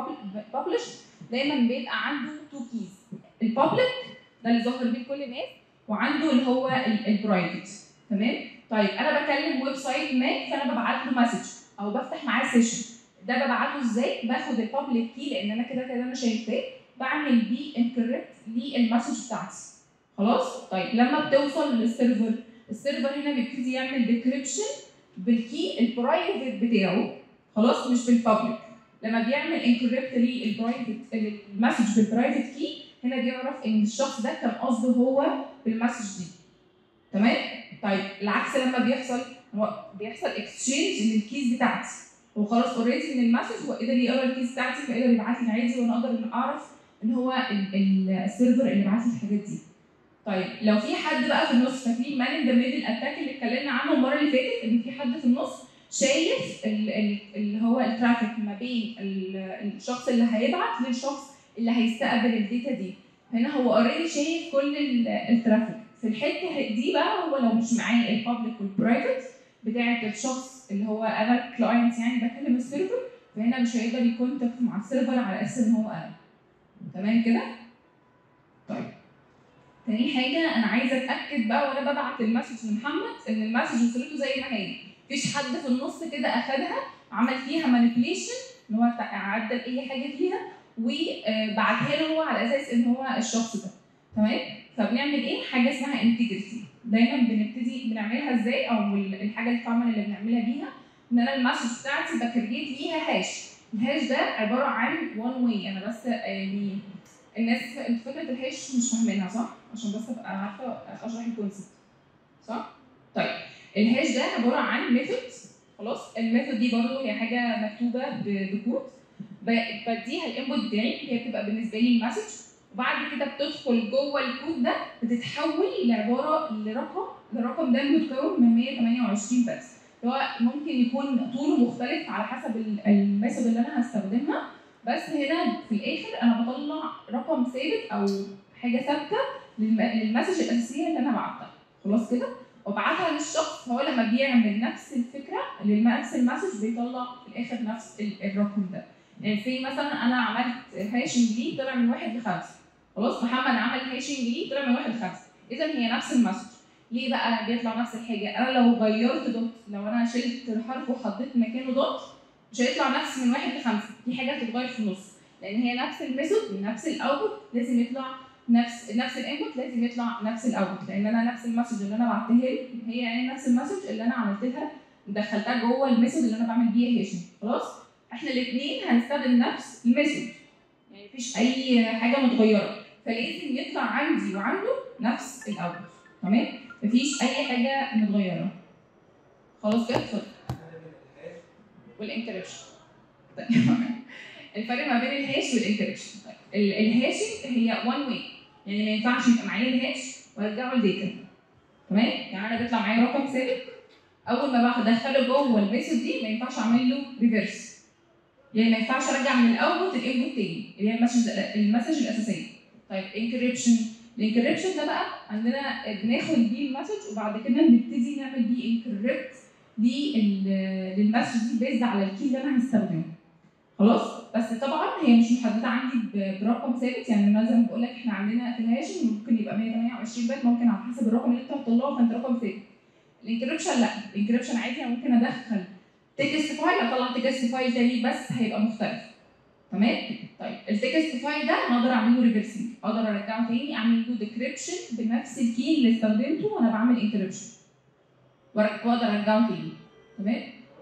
ببلش دايما بيبقى عنده تو كيز البابليك ده اللي ظاهر بيه كل الناس وعنده اللي هو البرايفت تمام طيب انا بكلم ويب سايت ما فانا ببعت له مسج او بفتح معاه سيشن ده ببعته ازاي باخد البابليك كي لان انا كده كده انا شايفاه بعمل بيه انكريبت للمسج بتاعتي خلاص طيب لما بتوصل للسيرفر السيرفر هنا بيبتدي يعمل ديكريبشن بالكي البرايفت بتاعه خلاص مش بالبابليك لما بيعمل انكريبت للبرايفت المسج بالبرايفت كي هنا بيعرف ان الشخص ده كان قصده هو بالمسج دي تمام طيب العكس لما بيحصل هو بيحصل اكسشينج للكيز بتاعتي هو خلاص اوريدي من المسج هو قدر يقرا الكيس بتاعتي فقدر يبعت لي عادي وانا اقدر ان اعرف ان هو السيرفر اللي بعت لي الحاجات دي. طيب لو في حد بقى في النص فاكرين مان ان ذا ميدل اتاك اللي اتكلمنا عنه المره اللي فاتت ان في حد في النص شايف اللي هو الترافيك ما بين الشخص اللي هيبعت للشخص اللي هيستقبل الداتا دي. هنا هو اوريدي شايف كل الترافيك. في الحته دي بقى هو لو مش معاه البابليك والبرايفت بتاعه الشخص اللي هو انا كلاينت يعني بكلم السيرفر فهنا مش هيقدر يكونتاكت مع السيرفر على اساس ان هو انا تمام كده طيب تاني حاجه انا عايزه اتاكد بقى وانا ببعت المسج لمحمد ان المسج وصلته زي ما هي مفيش حد في النص كده اخدها عمل فيها مانيبيوليشن ان هو عدل اي حاجه فيها وبعتها له هو على اساس ان هو الشخص ده تمام فبنعمل ايه حاجه اسمها انتجريتي دايما بنبتدي بنعملها ازاي او ال- الحاجه الكومن اللي بنعملها بيها ان انا المسج بتاعتي بكريت ليها هاش الهاش ده عباره عن وان واي انا بس يعني الناس انت فكره الهاش مش فاهمينها صح عشان بس ابقى عارفه اشرح الكونسيبت صح طيب الهاش ده عباره عن ميثود خلاص الميثود دي برضو هي حاجه مكتوبه ب- بكود ب- بديها الانبوت بتاعي هي بتبقى بالنسبه لي المسج وبعد كده بتدخل جوه الكود ده بتتحول لعباره لرقم الرقم ده متكون من 128 بس اللي هو ممكن يكون طوله مختلف على حسب ال- الميثود اللي انا هستخدمها بس هنا في الاخر انا بطلع رقم ثابت او حاجه ثابته للم- للمسج الاساسيه اللي انا بعتها خلاص كده وابعتها للشخص هو لما بيعمل نفس الفكره لنفس المسج بيطلع في الاخر نفس ال- الرقم ده يعني في مثلا انا عملت هاشنج ليه طلع من واحد لخمسه خلاص محمد عمل هاشنج ليه طلع من واحد لخمسه اذا هي نفس المسج ليه بقى بيطلع نفس الحاجه انا لو غيرت دوت لو انا شلت حرف وحطيت مكانه دوت مش هيطلع نفس من واحد لخمسه في حاجه هتتغير في النص لان هي نفس الميثود نفس الاوتبوت لازم يطلع نفس نفس الانبوت لازم يطلع نفس الاوتبوت لان انا نفس المسج اللي انا بعتها له هي يعني نفس المسج اللي انا عملت لها دخلتها جوه الميثود اللي انا بعمل بيها هاشنج خلاص احنا الاثنين هنستخدم نفس الميثود يعني مفيش اي حاجه متغيره فلازم يطلع عندي وعنده نفس الاوتبوت تمام مفيش اي حاجه متغيره خلاص كده اتفضل والانكريبشن طيب. الفرق ما بين الهاش والانكريبشن طيب. ال- الهاشنج هي وان واي يعني ما ينفعش يبقى معايا الهاش وارجعه الداتا تمام يعني انا بيطلع معايا رقم ثابت اول ما بدخله جوه الميثود دي ما ينفعش اعمل له ريفرس يعني ما ينفعش ارجع من الاوتبوت الانبوت تاني اللي هي المسج المسج الاساسيه طيب انكريبشن الانكريبشن ده بقى عندنا بناخد بيه المسج وبعد كده بنبتدي نعمل بيه انكريبت للمسج دي بيزد على الكي اللي انا هستخدمه خلاص بس طبعا هي مش محدده عندي ب- برقم ثابت يعني انا زي ما بقول لك احنا عندنا في الهاشنج ممكن يبقى 128 بت ممكن على حسب الرقم اللي انت هتطلعه فانت رقم ثابت الانكريبشن لا الانكريبشن عادي انا ممكن ادخل تكست فايل اطلع تكست فايل تاني بس هيبقى مختلف تمام طيب التكست فايل ده انا اقدر اعمل له ريفرسنج اقدر ارجعه تاني اعمل له ديكريبشن بنفس الكي اللي استخدمته وانا بعمل انكريبشن واقدر ارجعه تاني تمام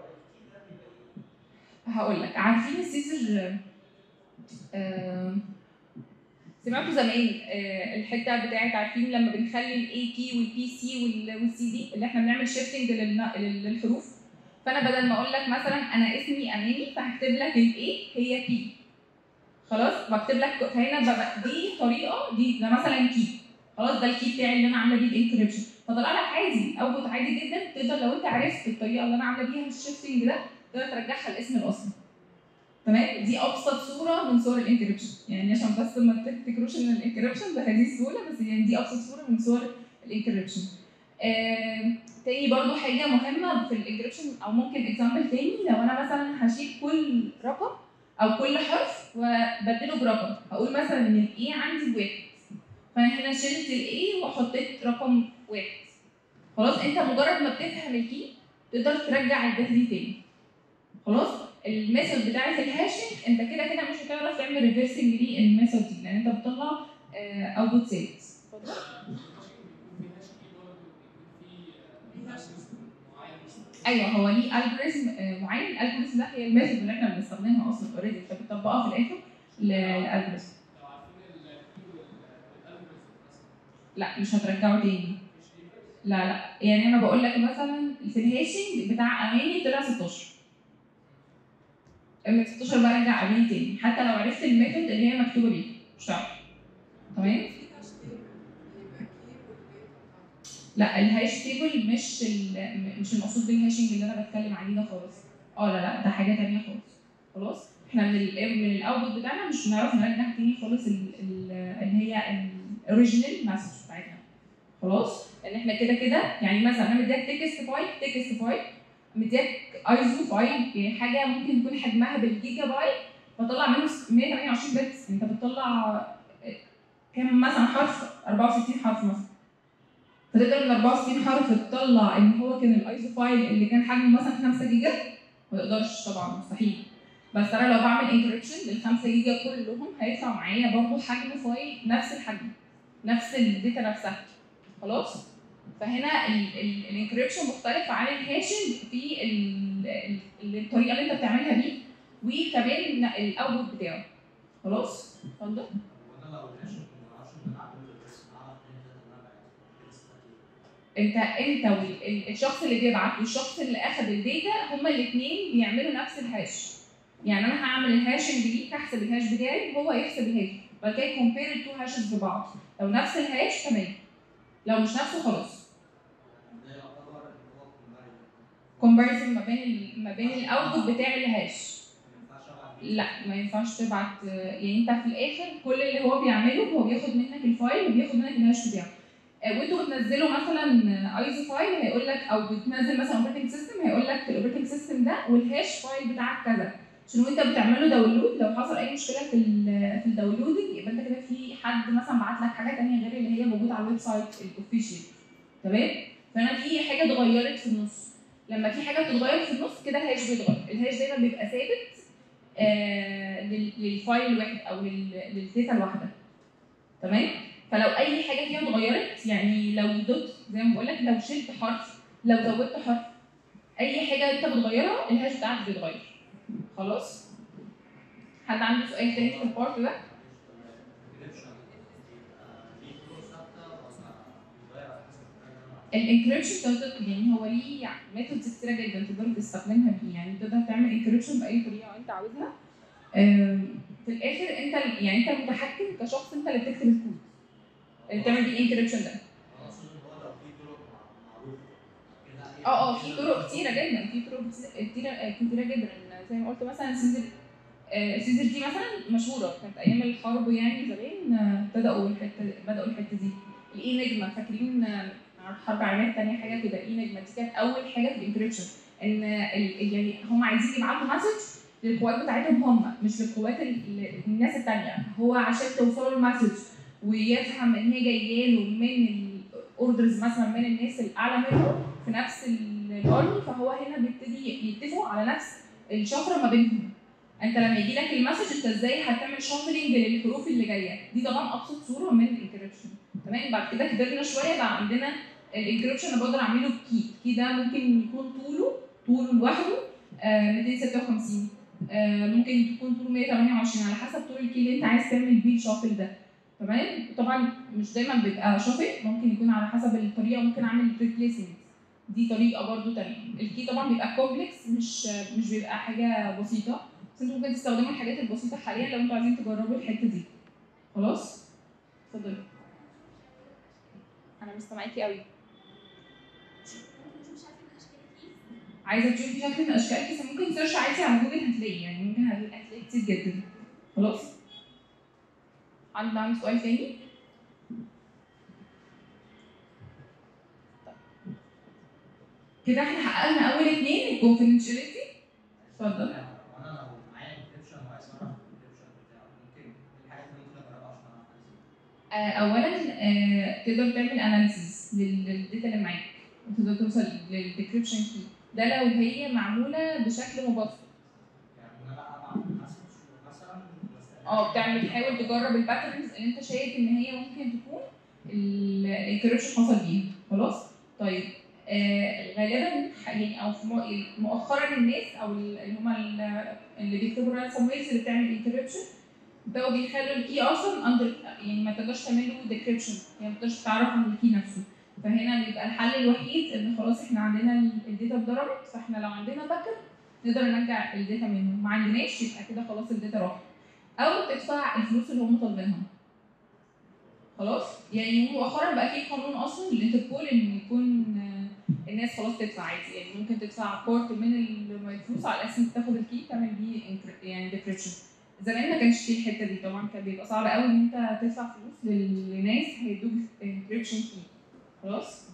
هقول لك عارفين السيزر آه، سمعتوا زمان آه، الحته بتاعت عارفين لما بنخلي الاي كي والبي سي والسي دي اللي احنا بنعمل شيفتنج للحروف فانا بدل ما اقول لك مثلا انا اسمي اماني فهكتب لك الاي هي كي خلاص بكتب لك فهنا ببقى دي طريقه دي ده مثلا كي خلاص ده الكي بتاعي اللي انا عامله بيه الانكريبشن فطلع لك عادي اوتبوت عادي جدا تقدر لو انت عرفت الطريقه اللي انا عامله بيها الشيفتنج ده تقدر ترجعها الاسم الاصلي تمام دي ابسط صوره من صور الانكريبشن يعني عشان بس ما تفتكروش ان الانكريبشن بهذه السهوله بس يعني دي ابسط صوره من صور الانكريبشن آه، تاني برضو حاجه مهمه في الانكريبشن او ممكن اكزامبل تاني لو انا مثلا هشيل كل رقم او كل حرف وبدله برقم هقول مثلا ان الاي عندي بواحد فانا هنا شلت الاي وحطيت رقم واحد خلاص انت مجرد ما بتفهم الكي تقدر ترجع الداتا دي تاني خلاص الميثود بتاعت الهاشنج انت كده كده مش هتعرف تعمل ريفرسنج للميثود دي لان انت بتطلع اوتبوت ثابت ايوه هو ليه الجوريزم معين الالجوريزم ده هي الميثود اللي احنا بنستخدمها اصلا اوريدي انت بتطبقها في الاخر للالجوريزم لا مش هترجعه تاني لا لا يعني انا بقول لك مثلا في الهاشنج بتاع اماني طلع 16 من 16 برجع اماني تاني حتى لو عرفت الميثود اللي هي مكتوبه بيه مش هتعرف تمام في هاش تيبل يبقى كي والداتا لا الهاش تيبل مش ال- مش المقصود بالهاشنج اللي انا بتكلم عليه ده خالص اه لا لا ده حاجه تانية خالص خلاص احنا من ال من الاوتبوت بتاعنا مش هنعرف نرجع تاني خالص ال- ال- اللي هي الاوريجينال مسج بتاعتنا خلاص لان احنا كده كده يعني مثلا انا مديك تكست فايل تكست فايل مديك ايزو فايل يعني حاجه ممكن يكون حجمها بالجيجا بايت بطلع منه 128 بت انت بتطلع كام مثلا حرف 64 حرف مثلا فتقدر من 64 حرف تطلع ان هو كان الايزو فايل اللي كان حجمه مثلا 5 جيجا ما تقدرش طبعا مستحيل بس انا لو بعمل انكريبشن لل 5 جيجا كلهم هيطلع معايا برضه حجم فايل نفس الحجم نفس الداتا نفسها خلاص فهنا الانكريبشن مختلف عن الهاشنج في ال- ال- الطريقه اللي انت بتعملها بيه وكمان الاوتبوت بتاعه خلاص اتفضل وانا لو الهاشم ما اعرفش ان انا اعمل الريسك اعرف ان انا بعت الريسك انت انت والشخص اللي بيبعت والشخص اللي اخذ الداتا هما الاثنين بيعملوا نفس الهاش يعني انا هعمل الهاشنج ليك هحسب الهاش بتاعي وهو يحسب الهاش بعد كده كومبير التو هاشز ببعض لو نفس الهاش تمام لو مش نفسه خلاص ده يعتبر اللي هو كومباريزن كومباريزن ما بين ال- ما بين الاوتبوت بتاع الهاش ما ينفعش ابعت لا ما ينفعش تبعت يعني انت في الاخر كل اللي هو بيعمله هو بياخد منك الفايل وبياخد منك الهاش بتاعه آه، وانتوا بتنزلوا مثلا ايزو فايل هيقول لك او بتنزل مثلا اوبريتنج سيستم هيقول لك الاوبريتنج سيستم ده والهاش فايل بتاعك كذا عشان وانت بتعمله داونلود لو حصل اي مشكله في ال في الداونلودنج يبقى انت كده في حد مثلا بعت لك حاجه ثانيه غير اللي هي موجوده على الويب سايت الاوفيشال تمام فانا في حاجه اتغيرت في النص لما في حاجه بتتغير في النص كده الهاش بيتغير الهاش دايما بيبقى ثابت آه، لل- للفايل الواحد او لل- للداتا الواحده تمام فلو اي حاجه فيها اتغيرت يعني لو دوت زي ما بقول لك لو شلت حرف لو زودت حرف اي حاجه انت بتغيرها الهاش بتاعك بيتغير خلاص حد عنده سؤال تاني في البارت ده الانكريبشن ليه طرق ثابته ولا بيتغير على حسب الحاجه اللي انا بعملها؟ الانكريبشن يعني هو ليه ميثودز كتيره جدا تقدر تستخدمها بيه يعني تقدر تعمل انكريبشن باي طريقه انت عاوزها آم، في الاخر انت ال- يعني انت المتحكم كشخص انت اللي بتكتب الكود اللي بتعمل بيه الانكريبشن ده انا اقصد ان هو لو في طرق مع- معروفه كده أي اه اه حد في طرق كتيره جدا في طرق كتيره كتيره جدا زي ما قلت مثلا سيزر آه، سيزر دي مثلا مشهوره كانت ايام الحرب يعني زمان آه، بداوا الحته بداوا الحته دي الاي نجمه فاكرين آه، الحرب العالميه الثانيه حاجه كده اي نجمه دي كانت اول حاجه في الانكريبشن ان ال- يعني هم عايزين يبعتوا مسج للقوات بتاعتهم هم مش للقوات ال- ال- الناس التانية هو عشان توصلوا المسج ويفهم ان هي جايه له من الاوردرز مثلا من الناس الاعلى منه في نفس الارمي فهو هنا بيبتدي يتفقوا على نفس الشفره ما بينهم انت لما يجي لك المسج انت ازاي هتعمل شفرنج للحروف اللي جايه دي طبعا ابسط صوره من الانكريبشن تمام بعد كده كبرنا شويه بقى عندنا الانكريبشن انا بقدر اعمله بكي الكي ده ممكن يكون طوله طوله لوحده آه 256 آه ممكن تكون طوله 128 على حسب طول الكي اللي انت عايز تعمل بيه الشافل ده تمام طبعا مش دايما بيبقى شافل ممكن يكون على حسب الطريقه ممكن اعمل ريبليسمنت دي طريقه برضو تانية الكي طبعا بيبقى كومبلكس مش مش بيبقى حاجه بسيطه بس انتوا ممكن تستخدموا الحاجات البسيطه حاليا لو انتوا عايزين تجربوا الحته دي خلاص اتفضلي انا مستمعاكي قوي عايزه تشوفي شكل من اشكال كيس ممكن سيرش عادي على جوجل هتلاقي يعني ممكن هتلاقي هتلاقي كتير جدا خلاص عندنا عندي سؤال تاني كده احنا حققنا اول اتنين الكونفدينشاليتي اتفضل. وانا لو معايا انكريبشن وعايز اعرف الانكريبشن بتاعه ممكن إيه الحاجات اللي ممكن اجربها عشان اعرف آه، اولا آه، تقدر تعمل اناليسيس للداتا اللي معاك وتقدر توصل للديكريبشن كي ده لو هي معموله بشكل مبسط يعني ان انا ابعت مسج مثلا واستقبل اه بتعمل بتحاول تجرب الباترنز اللي انت شايف ان هي ممكن تكون الانكريبشن حصل بيها خلاص طيب آه غالبا ح- يعني او في مؤ- مؤخرا الناس او ال- اللي هم اللي بيكتبوا رانسوم ويرز اللي بتعمل انكريبشن بقوا بيخلوا الكي اصلا اندر يعني ما تقدرش تعمل له ديكريبشن يعني ما تقدرش تعرف عن الكي نفسه فهنا بيبقى الحل الوحيد ان خلاص احنا عندنا ال- الداتا اتضربت فاحنا لو عندنا باك اب نقدر نرجع الداتا منه ما عندناش يبقى كده خلاص الداتا راحت او تدفع الفلوس اللي هم طالبينها خلاص يعني مؤخرا بقى في قانون اصلا للانتربول ان يكون آه، الناس خلاص تدفع عادي يعني ممكن تدفع بورت من الفلوس على اساس انك تاخد الكي تعمل بيه encrypt- يعني ديكريبشن زمان ما كانش فيه الحته دي طبعا كان بيبقى صعب قوي ان انت تدفع فلوس لل- لناس هيدوك انكريبشن كي خلاص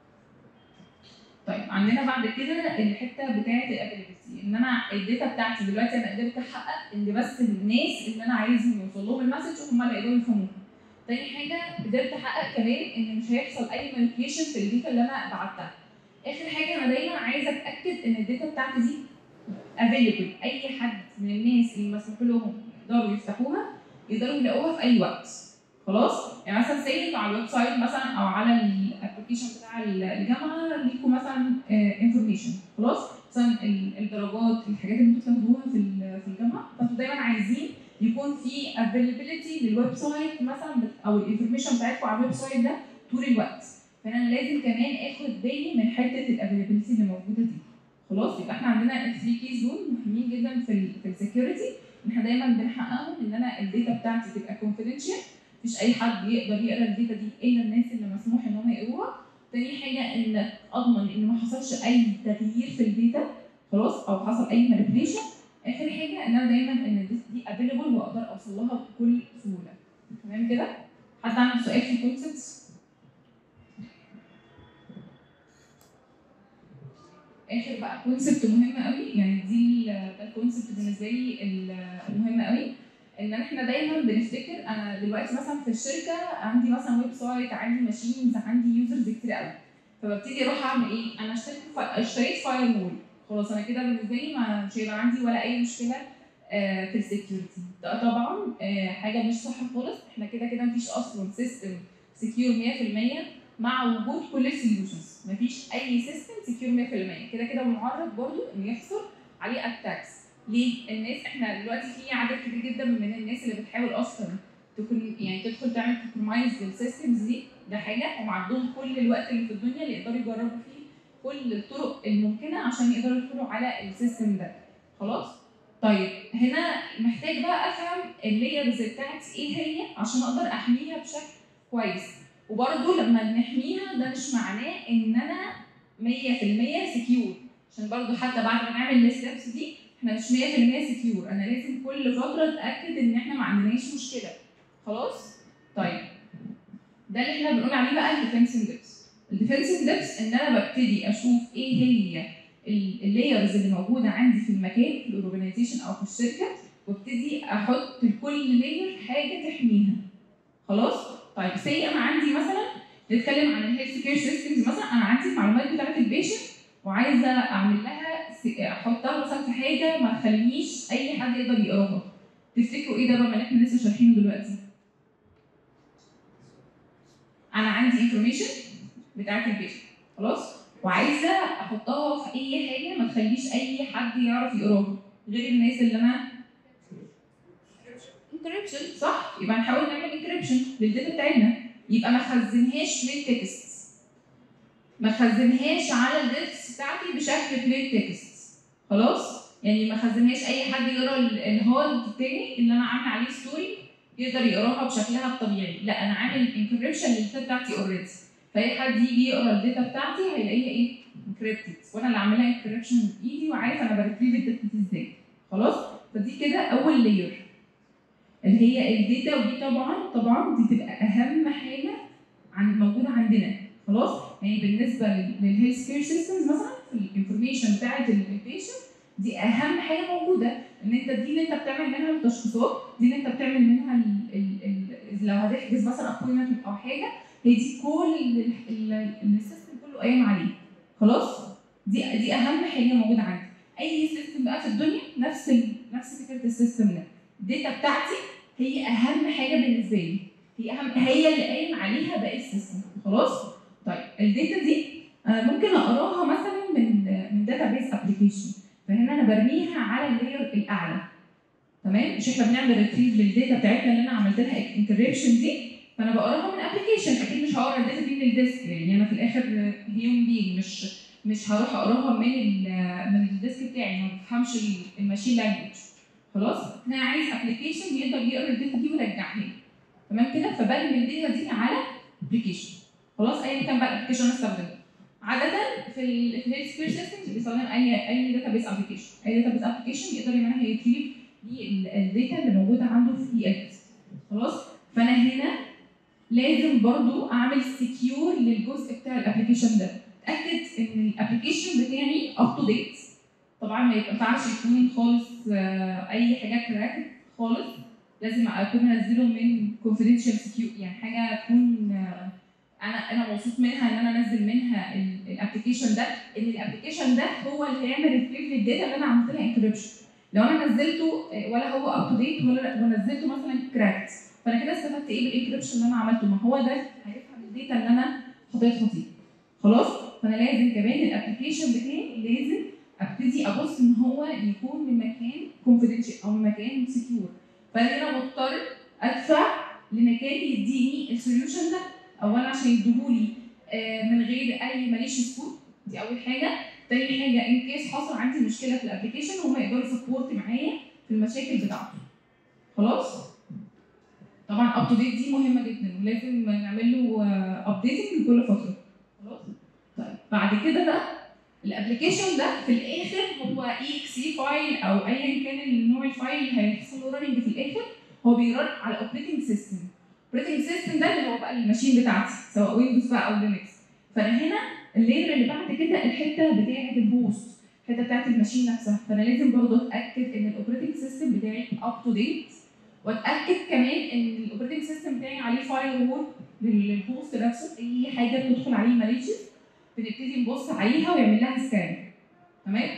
طيب عندنا بعد كده الحته بتاعه الافيلابيلتي ان انا الداتا بتاعتي دلوقتي انا قدرت احقق ان بس الناس اللي انا عايزهم يوصل لهم المسج هم اللي يقدروا يفهموها تاني حاجه قدرت احقق كمان ان مش هيحصل اي مانيبيوليشن في الداتا اللي انا بعتها اخر حاجه انا دايما عايزه اتاكد ان الداتا بتاعتي دي افيلبل اي حد من الناس اللي مسموح لهم يقدروا يفتحوها يقدروا يلاقوها في اي وقت خلاص يعني مثلا سي على الويب سايت مثلا او على الابلكيشن بتاع الجامعه ليكم مثلا انفورميشن خلاص مثلا ال- الدرجات الحاجات اللي انتوا بتاخدوها في ال- في الجامعه فانتوا دايما عايزين يكون في availability للويب سايت مثلا بت- او الانفورميشن بتاعتكم على الويب سايت ده طول الوقت فانا لازم كمان اخد بالي من حته الافيلابيلتي اللي موجوده دي خلاص يبقى احنا عندنا الثري كيز دول مهمين جدا في ال في السكيورتي ان احنا دايما بنحققهم ان انا الداتا بتاعتي تبقى كونفيدنشال مفيش اي حد يقدر يقرا الداتا دي الا الناس اللي مسموح ان هم يقروها تاني حاجه ان اضمن ان ما حصلش اي تغيير في الداتا خلاص او حصل اي مانيبيوليشن اخر حاجه ان انا دايما ان الداتا دي افيلبل واقدر اوصل لها بكل سهوله تمام كده حد عنده سؤال في الكونسبتس اخر بقى كونسبت مهم قوي يعني دي ال- ده الكونسبت بالنسبه لي ال- المهم قوي ان احنا دايما بنفتكر انا دلوقتي مثلا في الشركه عندي مثلا ويب سايت عندي ماشينز عندي يوزرز كتير قوي فببتدي اروح اعمل ايه؟ انا اشتريت فا- اشتريت فاير وول خلاص انا كده بالنسبه لي ما مش هيبقى عندي ولا اي مشكله آه، في السكيورتي ده طبعا آه، حاجه مش صح خالص احنا كده كده مفيش اصلا سيستم سكيور 100% مع وجود كل السوليوشنز مفيش اي سيستم سكيور 100% كده كده معرض برضو ان يحصل عليه اتاكس ليه؟ الناس احنا دلوقتي في عدد كبير جدا من الناس اللي بتحاول اصلا تكون يعني تدخل تعمل كومبرومايز للسيستمز دي ده حاجه هم عندهم كل الوقت اللي في الدنيا اللي يقدروا يجربوا فيه كل الطرق الممكنه عشان يقدروا يدخلوا على السيستم ده خلاص؟ طيب هنا محتاج بقى افهم اللايرز بتاعتي ايه هي عشان اقدر احميها بشكل كويس وبرده لما نحميها ده مش معناه ان انا 100% سكيور عشان برضو حتى بعد ما نعمل الستبس دي احنا مش 100% سكيور انا لازم كل فتره اتاكد ان احنا ما عندناش مشكله خلاص طيب ده اللي احنا بنقول عليه بقى الديفنس ديبس الديفنس ديبس ان انا ببتدي اشوف ايه هي اللايرز اللي موجوده عندي في المكان في الاورجنايزيشن او في الشركه وابتدي احط لكل لاير حاجه تحميها خلاص طيب سي انا عندي مثلا نتكلم عن الهيلث كير سيستمز مثلا انا عندي المعلومات بتاعت البيشنت وعايزه اعمل لها س- احطها مثلا في حاجه ما تخلينيش اي حد يقدر يقراها تفتكروا ايه ده بقى اللي احنا لسه شارحينه دلوقتي انا عندي انفورميشن بتاعت البيشنت خلاص وعايزه احطها في اي حاجه ما تخليش اي حد يعرف يقراها غير الناس اللي انا انكريبشن صح يبقى نحاول نعمل انكريبشن للداتا بتاعتنا يبقى ما خزنهاش بلين تكست ما خزنهاش على الديسك بتاعتي بشكل بلين تكست خلاص يعني ما خزنهاش اي حد يقرا ال- الهارد التاني اللي انا عامل عليه ستوري يقدر يقراها بشكلها الطبيعي لا انا عامل انكريبشن للداتا بتاعتي اوريدي فاي حد يجي يقرا الداتا بتاعتي هيلاقيها ايه انكريبتد وانا اللي عاملها انكريبشن بايدي وعارف انا بريتريف الداتا دي ازاي خلاص فدي كده اول لاير اللي هي الداتا ودي طبعا طبعا دي تبقى اهم حاجه عن موجوده عندنا خلاص يعني بالنسبه للهيلث كير سيستمز مثلا في الانفورميشن بتاعت البيشنت دي اهم حاجه موجوده ان انت دي اللي انت بتعمل منها التشخيصات دي اللي انت بتعمل منها ال ال ال لو هتحجز مثلا ابوينتمنت او حاجه هي دي كل ال- ال- ال- السيستم كله قايم عليه خلاص دي دي اهم حاجه موجوده عندي اي سيستم بقى في الدنيا نفس ال نفس فكره السيستم ده الداتا بتاعتي هي اهم حاجه بالنسبه لي هي اهم هي اللي قايم عليها باقي السيستم خلاص طيب الداتا دي انا ممكن اقراها مثلا من من داتا بيز ابلكيشن فهنا انا برميها على اللاير الاعلى تمام مش احنا بنعمل ريتريف للداتا بتاعتنا اللي انا عملت لها انكريبشن دي فانا بقراها من ابلكيشن اكيد مش هقرا الداتا دي من الديسك يعني انا في الاخر هيوم بينج مش مش هروح اقراها من ال- من الديسك بتاعي ما بفهمش ال- الماشين لانجوج خلاص انا عايز ابلكيشن يقدر يقرا الداتا دي ويرجعها لي تمام كده فبرمي الداتا دي على ابلكيشن خلاص ايا كان بقى الابلكيشن انا استخدمه عادة في ال في الهيلث كير سيستمز بيستخدم اي اي داتا بيس ابلكيشن اي داتا بيس ابلكيشن يقدر يعملها يريتريف الداتا اللي موجوده عنده في اي خلاص فانا هنا لازم برضو اعمل سكيور للجزء بتاع الابلكيشن ده اتاكد ان الابلكيشن بتاعي اب تو ديت طبعا ما ينفعش يكون خالص آه، اي حاجه كراك خالص لازم اكون منزله من confidential سكيور يعني حاجه تكون آه، انا انا مبسوط منها ان انا انزل منها الابلكيشن ده ان الابلكيشن ده هو اللي هيعمل ريتريف للداتا اللي انا عملت لها انكريبشن لو انا نزلته آه، ولا هو اب تو ديت ولا ونزلته مثلا كراكت فانا كده استفدت ايه بالانكربشن اللي انا عملته ما هو ده هيفهم الداتا اللي انا حطيتها دي خلاص فانا لازم كمان الابلكيشن بتاعي لازم ابتدي ابص ان هو يكون من مكان كونفيدنشال او من مكان سكيور فانا هنا مضطر ادفع لمكان يديني السوليوشن ده اولا عشان يديهولي آه، من غير اي ماليشيس كود دي اول حاجه تاني حاجه ان كيس حصل عندي مشكله في الابلكيشن هم يقدروا سبورت معايا في المشاكل بتاعته خلاص طبعا اب تو ديت دي مهمه جدا ولازم نعمل له ابديتنج كل فتره خلاص طيب بعد كده بقى الابلكيشن ده في الاخر هو اي اكس اي فايل او ايا كان النوع الفايل اللي هيحصل له رننج في الاخر هو بيرن على اوبريتنج سيستم اوبريتنج سيستم ده اللي هو بقى الماشين بتاعتي سواء ويندوز بقى او لينكس فانا هنا اللير اللي بعد كده الحته بتاعه الهوست الحته بتاعه الماشين نفسها فانا لازم برضه اتاكد ان الاوبريتنج سيستم بتاعي اب تو ديت واتاكد كمان ان الاوبريتنج سيستم بتاعي عليه فاير وول للهوست نفسه اي حاجه بتدخل عليه ماليشيس بنبتدي نبص عليها ويعمل لها سكان تمام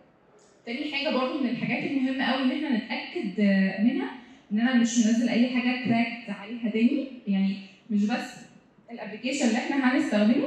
تاني حاجه برضو من الحاجات المهمه قوي ان احنا نتاكد آه، منها ان انا مش منزل اي حاجه كراك عليها تاني يعني مش بس الابلكيشن اللي احنا هنستخدمه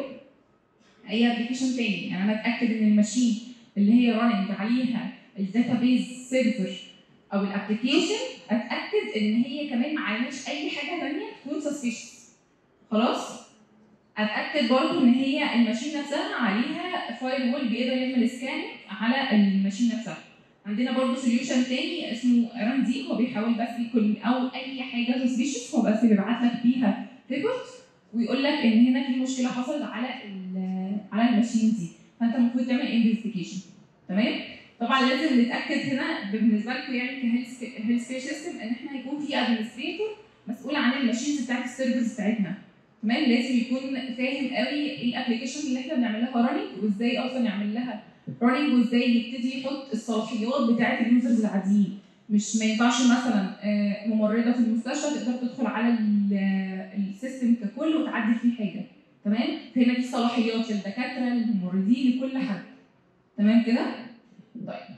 اي ابلكيشن تاني يعني انا اتاكد ان الماشين اللي هي راننج عليها الداتابيز سيرفر او الابلكيشن اتاكد ان هي كمان ما عليهاش اي حاجه تانيه تكون سسبيشس خلاص اتاكد برضو ان هي الماشين نفسها عليها فاير وول بيقدر يعمل سكان على الماشين نفسها عندنا برضو سوليوشن تاني اسمه راندي هو بيحاول بس يكون او اي حاجه سسبيشس هو بس بيبعت لك فيها ريبورت ويقول لك ان هنا في مشكله حصلت على ال- على الماشين دي فانت المفروض تعمل انفستيجيشن تمام طبعا لازم نتاكد هنا بالنسبه لكم يعني كهيلث كير سيستم ان احنا يكون في ادمنستريتور مسؤول عن الماشينز بتاعت السيرفرز بتاعتنا تمام لازم يكون فاهم قوي ايه الابلكيشن اللي احنا بنعمل لها راننج وازاي اصلا يعمل لها راننج وازاي يبتدي يحط الصلاحيات بتاعت اليوزرز العاديين مش ما ينفعش مثلا آه، ممرضه في المستشفى تقدر تدخل على ال- آه، السيستم ككل وتعدل فيه حاجه تمام فهنا دي صلاحيات للدكاتره للممرضين لكل حد تمام كده طيب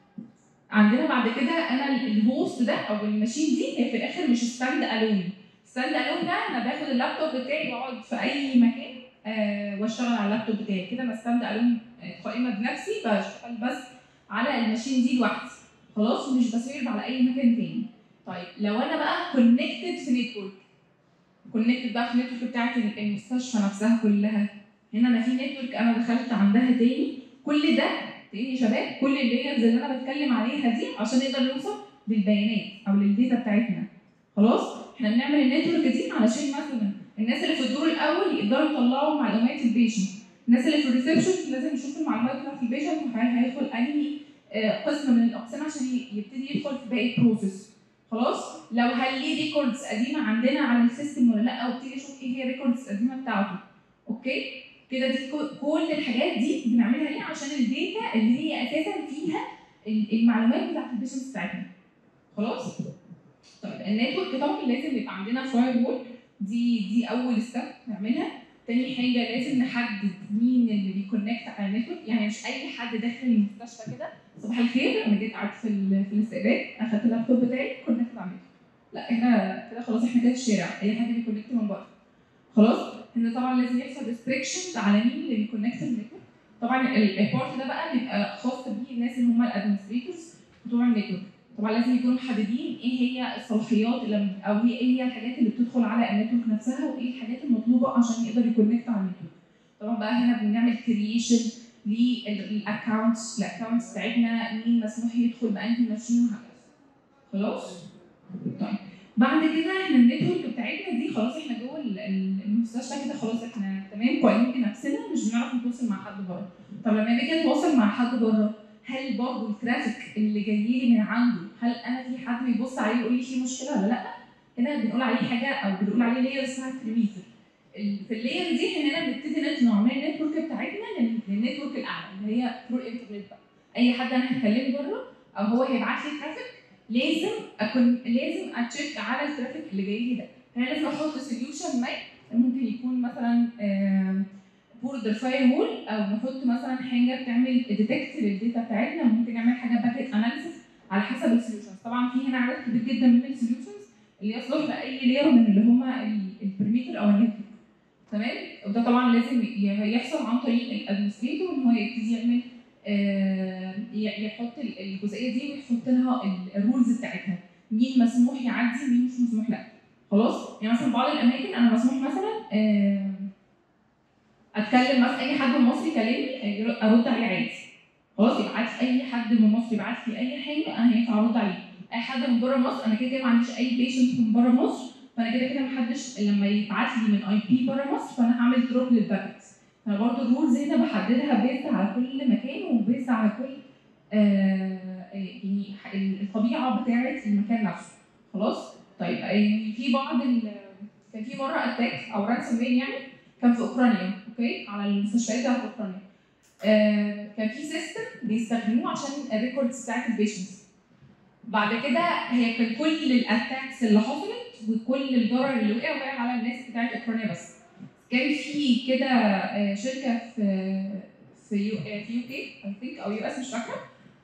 عندنا بعد كده انا ال- الهوست ده او الماشين دي هي في الاخر مش ستاند الون ستاند الون ده انا باخد اللابتوب بتاعي واقعد في اي مكان آه واشتغل على اللابتوب بتاعي كده انا ستاند الون آه، قائمه بنفسي بشتغل بس على الماشين دي لوحدي خلاص ومش بسيرف على اي مكان تاني طيب لو انا بقى كونكتد في نتورك كونكتد بقى في النتورك بتاعت المستشفى نفسها كلها هنا انا في نتورك انا دخلت عندها تاني كل ده تاني يا شباب كل اللايرز اللي انا بتكلم عليها دي عشان نقدر نوصل للبيانات او للداتا بتاعتنا خلاص احنا بنعمل النتورك دي علشان مثلا الناس اللي في الدور الاول يقدروا يطلعوا معلومات البيشنت الناس اللي في الريسبشن لازم يشوف المعلومات بتاعت البيشنت وهل هيدخل انهي آه، قسم من الاقسام عشان ي- يبتدي يدخل في باقي البروسيس خلاص لو هل ليه ريكوردز قديمه عندنا على السيستم ولا لا او ابتدي اشوف ايه هي الريكوردز القديمه بتاعته اوكي كده دي كو- كل الحاجات دي بنعملها ليه عشان الداتا اللي هي اساسا فيها ال- المعلومات بتاعت البيشنتس بتاعتنا خلاص طيب النتورك طبعا لازم يبقى عندنا فاير وول دي دي اول ستيب نعملها تاني حاجه لازم نحدد مين اللي بيكونكت على النتورك يعني مش اي حد داخل المستشفى كده صباح الخير انا جيت قعدت في ال- في الاستقبال اخدت اللابتوب بتاعي كونكت على النتورك لا احنا كده خلاص احنا كده في الشارع اي حد بيكونكت من بره خلاص هنا طبعا لازم يحصل ريستريكشنز على مين اللي بيكونكت النتورك طبعا ال- البارت ده بقى بيبقى خاص بيه الناس اللي هم الادمنستريتورز بتوع النتورك طبعا لازم يكونوا محددين ايه هي الصلاحيات اللي او هي ايه هي الحاجات اللي بتدخل على النتورك نفسها وايه الحاجات المطلوبه عشان يقدر يكونكت على النتورك طبعا بقى هنا بنعمل كرييشن للاكونتس الاكونتس بتاعتنا مين مسموح يدخل بانهي ماشين وهكذا خلاص طيب بعد كده احنا النتورك بتاعتنا دي خلاص احنا جوه ال- ال- المستشفى كده خلاص احنا تمام قايمين بنفسنا مش بنعرف نتواصل مع حد بره طب لما باجي اتواصل مع حد بره هل برضه الترافيك اللي جاي لي من عنده هل انا في حد بيبص عليه ويقول لي في مشكله ولا لا؟ هنا بنقول عليه حاجه او بنقول عليه لاير اسمها بريميتر في اللاير دي احنا هنا بنبتدي نطلع من النتورك بتاعتنا لل- للنتورك الاعلى اللي هي ثرو الانترنت بقى اي حد انا هكلمه بره او هو هيبعت لي ترافيك لازم اكون لازم اتشيك على الترافيك اللي جاي لي ده انا لازم احط سوليوشن ما ممكن يكون مثلا بوردر فاير وول او نحط مثلا حاجه بتعمل ديتكت للداتا بتاعتنا ممكن نعمل حاجه باكيت اناليسيس على حسب السوليوشنز طبعا في هنا عدد كبير جدا من السوليوشنز اللي يصلح لاي لير من اللي هما البريميتر او النتورك تمام وده طبعا لازم ي- يحصل عن طريق الادمنستريتور ان هو يبتدي يعمل آه، ي- يحط ال- الجزئيه دي ويحط لها ال- الرولز بتاعتها مين مسموح يعدي ومين مش مسموح لا خلاص يعني مثلا بعض الاماكن انا مسموح مثلا آه، اتكلم مثلا اي حد من مصر يكلمني آه، ارد عليه عادي خلاص يبعت لي اي حد من مصر يبعت لي اي حاجه انا هينفع ارد عليه اي حد من بره مصر انا كده كده ما عنديش اي بيشنت من بره مصر فانا كده كده محدش لما يبعت لي من اي بي بره مصر فانا هعمل دروب للباكتس فانا برضه الرولز هنا بحددها بيزد على كل مكان وبيزد على كل آه يعني ح- الطبيعه بتاعه المكان نفسه خلاص طيب يعني في بعض ال- كان في مره اتاك او رانسوم وير يعني كان في اوكرانيا اوكي على المستشفيات بتاعت اوكرانيا آه كان في سيستم بيستخدموه عشان الريكوردز بتاعت البيشنتس بعد كده هي كان كل الاتاكس اللي حصلت وكل الضرر اللي وقع وقع على الناس بتاعت اوكرانيا بس كان في كده آه، شركه في في يو آه، في يو كي اي ثينك او يو اس مش فاكره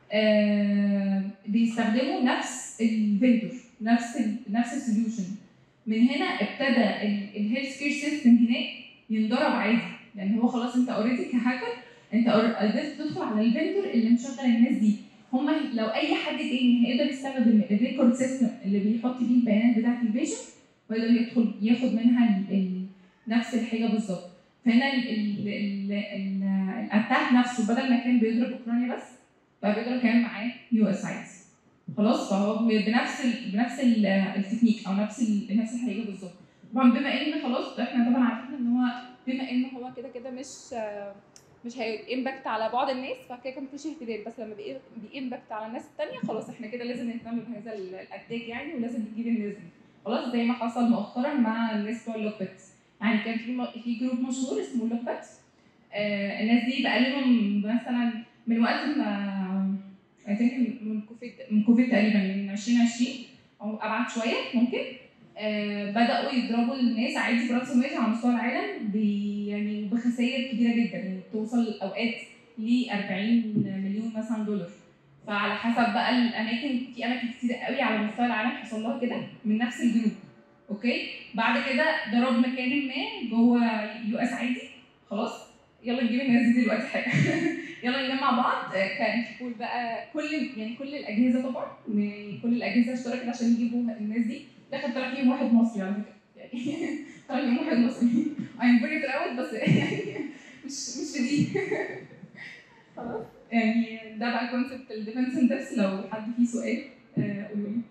آه، بيستخدموا نفس الفيندور نفس ال نفس السوليوشن من هنا ابتدى الهيلث كير سيستم هناك ينضرب عادي لان هو خلاص انت اوريدي كهاكر انت already قدرت تدخل على الفيندور اللي مشغل الناس دي هما لو اي حد تاني هيقدر يستخدم الريكورد سيستم اللي بيحط فيه البيانات بتاعت البيشنت ويقدر يدخل ياخد منها ال ال نفس الحاجه بالظبط فهنا ال- ال- ال- ال- الاتاك نفسه بدل ما كان بيضرب اوكرانيا بس بقى بيضرب كمان معاه يو اس ايز خلاص فهو بنفس ال بنفس ال- التكنيك او نفس ال- نفس الحاجه بالظبط طبعا بما ان خلاص احنا طبعا عارفين ان هو بما ان هو كده كده مش مش هيمباكت على بعض الناس فكده كده مفيش اهتمام بس لما بي- بيمباكت على الناس التانية خلاص احنا كده لازم نهتم بهذا ال- الاتاك يعني ولازم نجيب الناس دي خلاص زي ما حصل مؤخرا مع الناس بتوع اللوك بيتس يعني كان في م- في جروب مشهور اسمه اللوك بيتس آه الناس دي بقالهم مثلا من وقت ما I think من كوفيد من كوفيد تقريبا من 2020 او ابعد شويه ممكن آه بداوا يضربوا الناس عادي براسهم وير على مستوى العالم ب- يعني بخسائر كبيره جدا يعني توصل اوقات ل 40 مليون مثلا دولار فعلى حسب بقى الاماكن في اماكن كتير قوي على مستوى العالم حصل لها كده من نفس الجروب اوكي بعد كده ضرب مكان ما جوه يو اس عادي خلاص يلا نجيب الناس دي دلوقتي حاجه يلا نجمع بعض آه، كان كل بقى كل يعني كل الاجهزه طبعا يعني كل الاجهزه اشتركت عشان يجيبوا الناس دي دخل طلع فيهم واحد مصري على فكره يعني طلع فيهم واحد مصري I'm very proud بس يعني مش مش في دي خلاص يعني ده بقى كونسبت الديفنس اند ديبس لو حد فيه سؤال آه، قولوا لي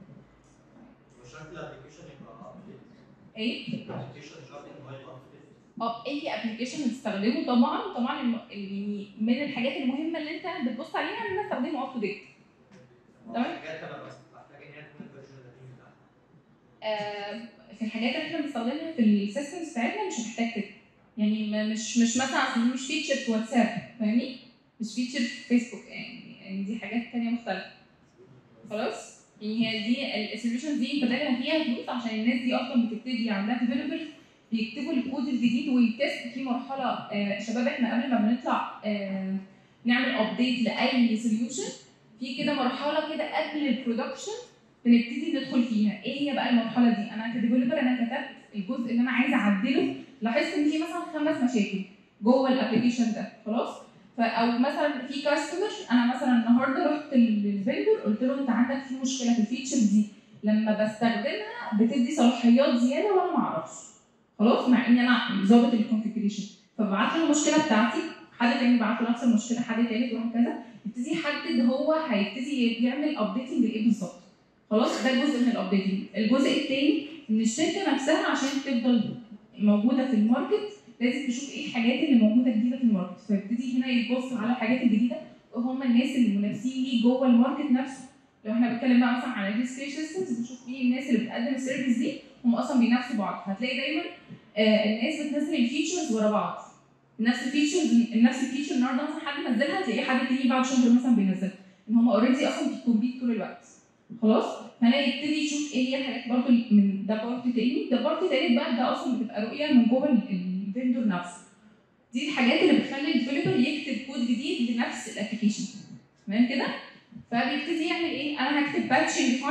مش شرط الابلكيشن يبقى ابديت ايه الابلكيشن شرط ان هو يبقى ابديت اه اي ابلكيشن هتستخدمه طبعا طبعا الم- يعني من الحاجات المهمه اللي انت بتبص عليها ان انا استخدمه اب تو ديت تمام. حاجات انا بس محتاج ان هي تكون الفيرجن القديم بتاعها آه، في الحاجات اللي احنا بنستخدمها في السيستمز بتاعتنا مش هتحتاج كده يعني ما- مش مش مثلا أصل دي مش فيتشر في واتساب فاهمني مش فيتشر في فيسبوك يعني يعني دي حاجات تانية مختلفة خلاص يعني هي دي السوليوشن دي انت دافع فيها فلوس عشان الناس دي اصلا بتبتدي عندها ديفلوبرز بيكتبوا الكود الجديد ويتست في مرحله آه شباب احنا قبل ما بنطلع آه نعمل ابديت لاي سوليوشن في كده مرحله كده قبل البرودكشن بنبتدي ندخل فيها ايه هي بقى المرحله دي انا كديفلوبر انا كتبت الجزء اللي انا عايزه اعدله لاحظت ان في مثلا خمس مشاكل جوه الابلكيشن ده خلاص ف- او مثلا في كاستمر انا مثلا النهارده رحت للفندور قلت له انت عندك في مشكله في الفيتشر دي لما بستخدمها بتدي صلاحيات زياده وانا ما اعرفش خلاص مع ان انا ظابط الكونفيجريشن فببعت له المشكله بتاعتي حد تاني بعت له نفس المشكله حد تالت وهكذا يبتدي يحدد هو هيبتدي يعمل ابديتنج لايه بالظبط خلاص ده جزء من الابديتنج الجزء الثاني ان الشركه نفسها عشان تفضل موجوده في الماركت لازم تشوف ايه الحاجات اللي موجوده جديده في الماركت فيبتدي هنا يبص على الحاجات الجديده وهم الناس المنافسين ليه جوه الماركت نفسه لو احنا بنتكلم بقى مثلا على الريسكير سيستمز بنشوف مين الناس اللي بتقدم السيرفيس دي هم اصلا بينافسوا بعض هتلاقي دايما آه الناس بتنزل الفيتشرز ورا بعض نفس الفيتشرز نفس الفيتشر النهارده مثلا حد نزلها تلاقي حد تاني بعد شهر مثلا بينزلها ان هم اوريدي اصلا بيكمبيت طول الوقت خلاص فانا يبتدي يشوف ايه هي الحاجات برضه من ده بارت تاني ده بارت تالت بقى ده اصلا بتبقى رؤيه من جوه الفندور نفسه دي الحاجات اللي بتخلي الديفلوبر يكتب كود جديد لنفس الابلكيشن تمام كده فبيبتدي يعمل ايه انا هكتب باتشنج فايل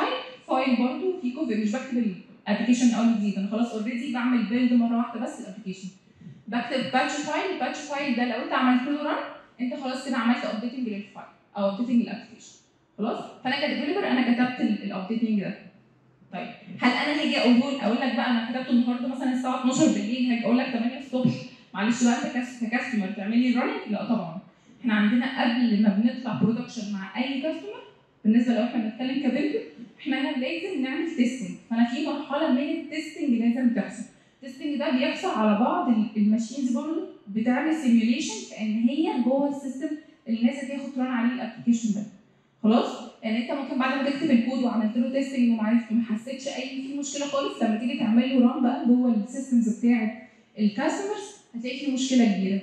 فايل برضه في كوفي مش بكتب الابلكيشن من اول جديد انا خلاص اوريدي بعمل بيلد مره واحده بس الابلكيشن بكتب باتش فايل الباتش فايل ده لو انت عملت له ران انت خلاص كده عملت ابديتنج للفايل او ابديتنج للابلكيشن خلاص فانا كديفلوبر انا كتبت الابديتنج ده طيب هل انا هاجي اقول اقول لك بقى انا كتبته النهارده مثلا الساعه 12 بالليل هاجي اقول لك 8 الصبح معلش بقى انت كاس- ككاستمر تعمل لي راننج لا طبعا احنا عندنا قبل ما بنطلع برودكشن مع اي كاستمر بالنسبه لو احنا بنتكلم كفيندور احنا هنا لازم نعمل تيستنج فانا في مرحله من التيستنج لازم تحصل التيستنج ده بيحصل على بعض ال- الماشينز برضه بتعمل سيميوليشن كان هي جوه السيستم اللي الناس هتاخد ران عليه الابلكيشن ده خلاص يعني انت ممكن بعد ما تكتب الكود وعملت له تيستنج وما عرفت ما حسيتش اي في مشكله خالص لما تيجي تعمل له ران بقى جوه السيستمز بتاعه الكاستمرز هتلاقي في مشكله كبيره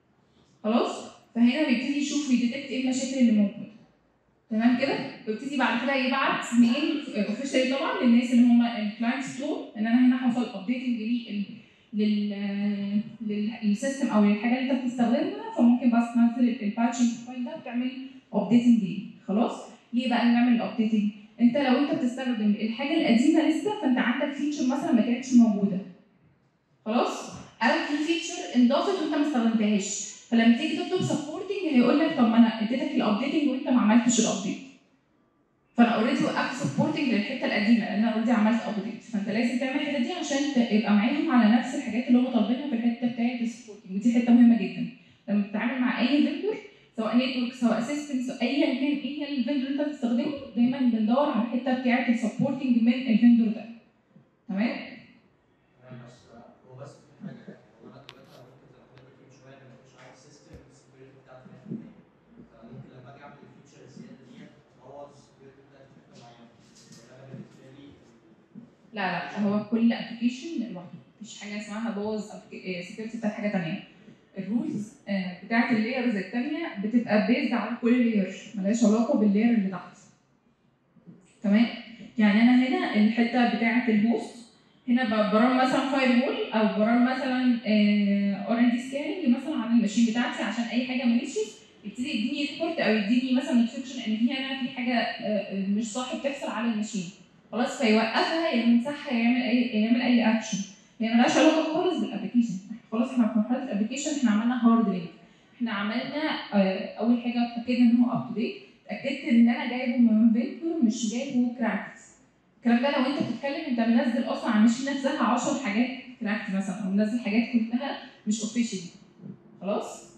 خلاص فهنا بيبتدي يشوف ويديتكت ايه المشاكل اللي موجوده تمام كده ويبتدي بعد كده يبعت ميل اوفيشالي طبعا للناس اللي هم الكلاينتس بتوعه ان انا هنا حصل ابديتنج لل لل لل- للسيستم او للحاجه اللي انت بتستخدمها فممكن بس تنزل الباتشنج فايل ده وتعمل ابديتنج ليه خلاص ليه بقى نعمل الابديتنج انت لو انت بتستخدم الحاجه القديمه لسه فانت عندك فيتشر مثلا ما كانتش موجوده خلاص او في فيتشر انضافت وانت ما استخدمتهاش فلما تيجي تطلب سبورتنج هيقول لك طب ما انا اديتك الابديتنج وانت ما عملتش الابديت فانا اوريدي وقفت سبورتنج للحته القديمه لان انا اوريدي عملت ابديت فانت لازم تعمل الحته دي عشان ت- يبقى معاهم على نفس الحاجات اللي هم طالبينها في الحته بتاعت السبورتنج ودي حته مهمه جدا لما بتتعامل مع اي فيندور سواء نتورك سواء سيستمز ايا كان ايه هي الفيندور اللي انت بتستخدمه دايما بندور على الحته بتاعت السبورتنج من الفيندور ده تمام تمام بس هو بس في حاجه يعني هو انا دلوقتي انا ممكن زي ما حضرتك قلت من شويه انا مش عارف السيستم السكيورتي بتاعته 100% فممكن لما اجي اعمل الفيتشر الزياده دي ابوظ السكيورتي بتاعتي في حته معينه فده بالنسبه لي لا لا هو كل ابلكيشن لوحده مفيش حاجه اسمها بوظ سكيورتي بتاعت حاجه ثانيه الرولز بتاعت اللايرز الثانيه بتبقى بيزد على كل لاير ملهاش علاقه باللاير اللي تحت تمام يعني انا هنا الحته بتاعت الهوست هنا ب- برام مثلا فاير وول او برام مثلا ار ان دي سكاننج مثلا على الماشين بتاعتي عشان اي حاجه ماليشيس يبتدي يديني ريبورت او يديني مثلا نوتيفيكيشن ان في هنا في حاجه آه، آه، مش صح بتحصل على الماشين خلاص فيوقفها يا يمسحها يا يعمل اي يعمل اي اكشن هي ملهاش علاقه خالص بالابلكيشن خلاص احنا في مرحله الابلكيشن احنا عملنا هارد لينك احنا عملنا آه، اول حاجه اتاكدنا ان هو اب تو ديت اتاكدت ان انا جايبه من فيكتور مش جايبه كراكت الكلام ده لو انت بتتكلم انت منزل اصلا على الماشين نفسها 10 حاجات كراكت مثلا او منزل حاجات كلها مش اوفيشال خلاص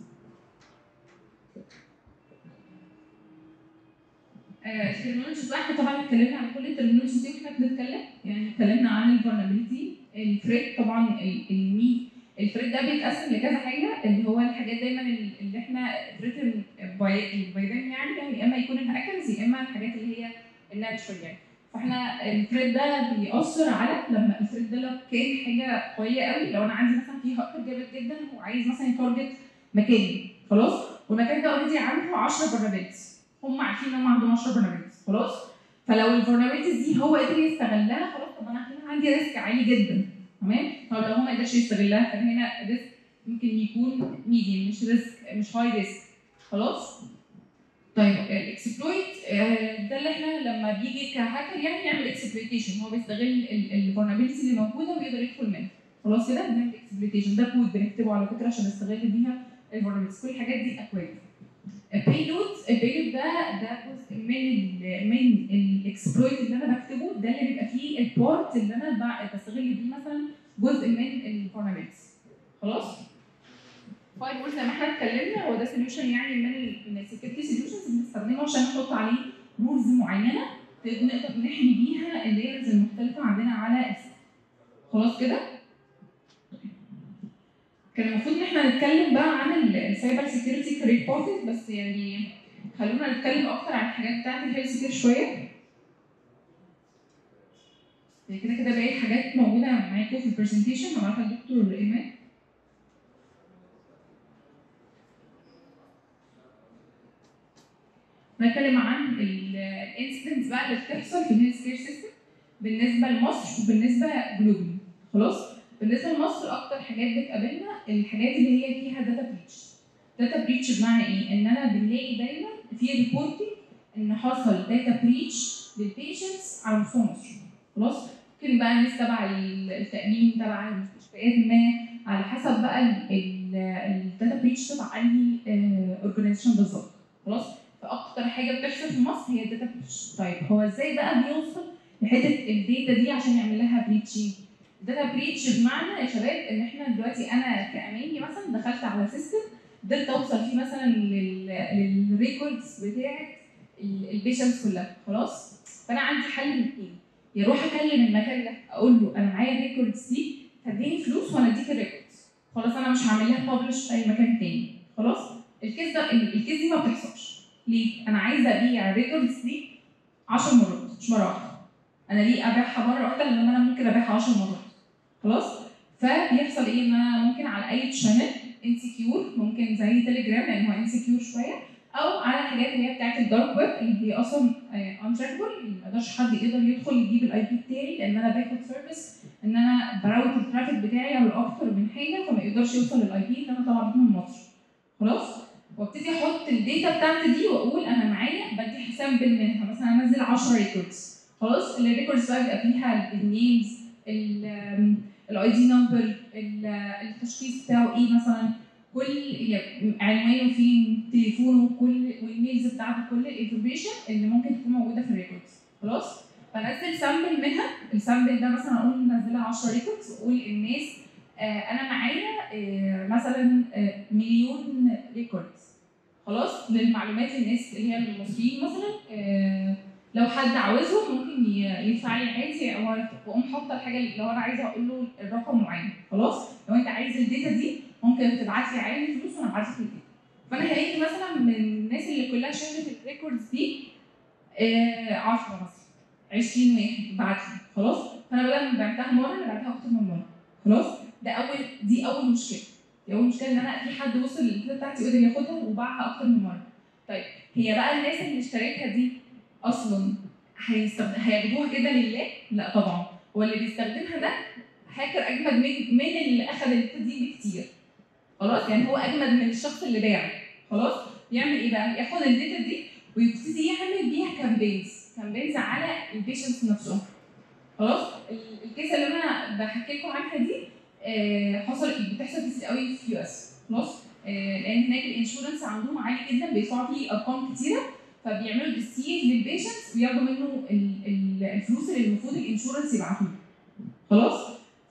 الترمينولوجيز بقى احنا طبعا اتكلمنا عن كل الترمينولوجيز دي واحنا بنتكلم يعني اتكلمنا عن الفولنربيلتي الثريد طبعا ال- المي الثريد ده بيتقسم لكذا حاجه اللي هو الحاجات دايما اللي احنا ثريد باي باي them يعني يعني يا اما يكون الهاكرز يا اما الحاجات اللي هي الناتشرال يعني فاحنا الثريد ده بيأثر على لما الثريد ده لو كان حاجه قويه قوي لو انا عندي مثلا في هاكر جامد جدا وعايز مثلا يتارجت مكاني خلاص والمكان ده اوريدي عنده 10 فولنربيلتيز هم عارفين ان هم عندهم 10 فولنربيلتيز خلاص فلو الفولنربيلتيز دي هو قدر يستغلها خلاص طب انا هنا عندي ريسك عالي جدا تمام طب لو هو ما قدرش يستغلها فهنا ريسك ممكن يكون ميديم مش ريسك مش هاي ريسك خلاص طيب الاكسبلويت ده اللي احنا لما بيجي كهاكر يعني يعمل اكسبلويتيشن هو بيستغل الفولنربيلتي اللي موجوده ويقدر يدخل منها خلاص كده بنعمل اكسبلويتيشن ده كود بنكتبه على فكره عشان نستغل بيها الفولنربيلتي كل الحاجات دي اكواد البيلود البيلود ده ده جزء من ال من الاكسبلويت اللي انا بكتبه ده اللي بيبقى فيه البارت اللي انا ب- بستغل بيه مثلا جزء من الفولنربيلتي خلاص فاير وول زي ما احنا اتكلمنا هو ده سوليوشن يعني من ال- من السكيورتي سوليوشنز بنستخدمه عشان نحط عليه رولز معينه نقدر نحمي بيها اللايرز المختلفه عندنا على السيستم خلاص كده كان المفروض ان احنا نتكلم بقى عن السايبر سيكيورتي كارير باثز بس يعني خلونا نتكلم اكتر عن الحاجات بتاعت الهيلث كير شويه هي كده كده باقي حاجات موجوده معاكم في البرزنتيشن هبعتها الدكتور ايمان هنتكلم عن الانسيدنتس بقى اللي بتحصل في الهيلث كير سيستم بالنسبه لمصر وبالنسبه جلوبالي خلاص بالنسبه لمصر اكتر حاجات بتقابلنا الحاجات اللي هي فيها داتا بريتش داتا بريتش بمعنى ايه ان انا بنلاقي دايما في ريبورتنج ان حصل داتا بريتش للبيشنتس على مستوى مصر خلاص ممكن بقى الناس تبع ال- التامين تبع المستشفيات ما على حسب بقى الداتا بريتش تبع انهي اورجانيزيشن بالظبط خلاص فاكتر حاجه بتحصل في مصر هي الداتا بريتش طيب هو ازاي بقى بيوصل لحته الداتا دي عشان يعمل لها بريتشنج الداتا بريتش بمعنى يا شباب ان احنا دلوقتي انا كاماني مثلا دخلت على سيستم قدرت اوصل فيه مثلا لل- للريكوردز بتاعت البيشنتس كلها خلاص فانا عندي حل من اثنين يا اروح اكلم المكان ده اقول له انا معايا الريكوردز دي هديني فلوس وانا اديك الريكوردز خلاص انا مش هعمل لها ببلش في اي مكان تاني خلاص الكيس ده الكيس دي ما بتحصلش ليه؟ انا عايزه ابيع الريكوردز دي 10 مرات مش مره واحده انا ليه ابيعها مره واحده لما انا ممكن ابيعها 10 مرات خلاص فبيحصل ايه ان انا ممكن على اي شانل انسكيور ممكن زي تليجرام لان هو انسكيور شويه او على الحاجات اللي هي بتاعت الدارك ويب اللي هي اصلا انتراكبل اللي ما يقدرش حد يقدر يدخل يجيب الاي بي بتاعي لان انا باخد سيرفيس ان انا براوت الترافيك بتاعي على اكتر من حاجه فما يقدرش يوصل للاي بي اللي انا طالعه بيه من مصر خلاص وابتدي احط الداتا بتاعتي دي واقول انا معايا بدي سامبل منها مثلا انزل 10 ريكوردز خلاص الريكوردز بقى بيبقى فيها النيمز الاي دي نمبر التشخيص بتاعه ايه مثلا كل يعني عنوانه فين تليفونه كل والميلز بتاعته كل الانفورميشن اللي ممكن تكون موجوده في الريكوردز خلاص فنزل سامبل منها السامبل ده مثلا اقول نزلها 10 ريكوردز واقول الناس آه انا معايا آه مثلا آه مليون ريكوردز خلاص للمعلومات للناس اللي هي المصريين مثلا آه لو حد عاوزهم ممكن ي- يدفع لي عادي او واقوم حاطه الحاجه اللي لو انا عايزه اقول له الرقم معين خلاص لو انت عايز الداتا دي ممكن تبعت لي عادي فلوس وانا ابعت لك الداتا فانا هلاقي مثلا من الناس اللي كلها شافت الريكوردز دي آه 10 مثلا 20 واحد بعت لي خلاص فانا بدل ما بعتها مره انا بعتها اكتر من مره خلاص ده اول دي اول مشكله دي اول مشكله ان انا في حد وصل للداتا بتاعتي وقدر ياخدها وباعها اكتر من مره طيب هي بقى الناس اللي اشتريتها دي اصلا هيستخد... هياخدوها كده لله؟ لا طبعا هو اللي بيستخدمها ده هاكر اجمد من من اللي اخذ الداتا دي بكتير خلاص يعني هو اجمد من الشخص اللي باع خلاص يعمل ايه بقى؟ ياخد الداتا دي ويبتدي يعمل بيها كامبينز كامبينز على البيشنتس نفسهم خلاص ال- الكيسه اللي انا بحكي لكم عنها دي آه، حصل بتحصل كتير قوي في يو اس خلاص آه، لان هناك الانشورنس عندهم عالي جدا بيدفعوا فيه ارقام كتيره فبيعملوا ديسيف للبيشنتس وياخدوا منه ال- ال- الفلوس اللي المفروض الانشورنس يبعتوها خلاص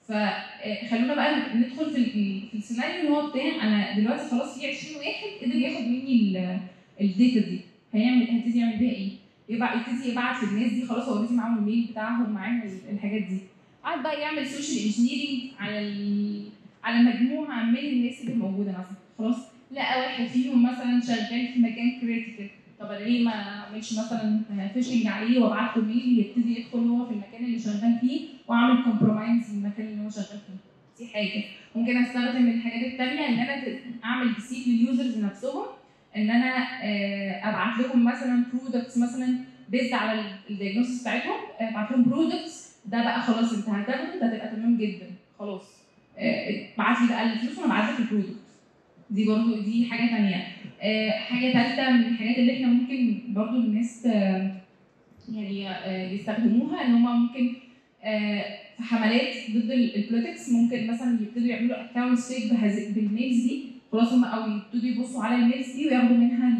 فخلونا بقى ندخل في ال- في السيناريو اللي هو بتاع انا دلوقتي خلاص في 20 واحد قدر ياخد مني ال- الداتا دي هيعمل هيبتدي يعمل بيها ايه؟ يبقى يبتدي يبعت للناس دي خلاص هو اوريدي معاهم الميل بتاعهم معاهم ال- الحاجات دي قعد بقى يعمل سوشيال انجينيرنج على ال... على مجموعه من الناس اللي موجوده مثلا خلاص لقى واحد فيهم مثلا شغال في مكان كريتيكال طب انا ليه ما اعملش مثلا فيشنج عليه وابعت له ميل يبتدي يدخل هو في المكان اللي شغال فيه واعمل كومبرومايز المكان اللي هو شغال فيه دي حاجه ممكن استخدم الحاجات التانية ان انا ت- اعمل ديسيف لليوزرز نفسهم ان انا آه، ابعت لهم مثلا برودكتس مثلا بيزد على الدياجنوستس بتاعتهم آه، ابعت لهم برودكتس ده بقى خلاص انت هتاخده ده هتبقى تمام جدا خلاص آه، ابعت لي بقى الفلوس وانا ابعت لك البرودكت دي برضو دي حاجه تانية آه، حاجه ثالثه من الحاجات اللي احنا ممكن برضو الناس آه، يعني آه، يستخدموها ان هم ممكن آه، في حملات ضد البوليتكس ممكن مثلا يبتدوا يعملوا اكونتس فيك بالميلز دي خلاص هم او يبتدوا يبصوا على الميلز دي وياخدوا منها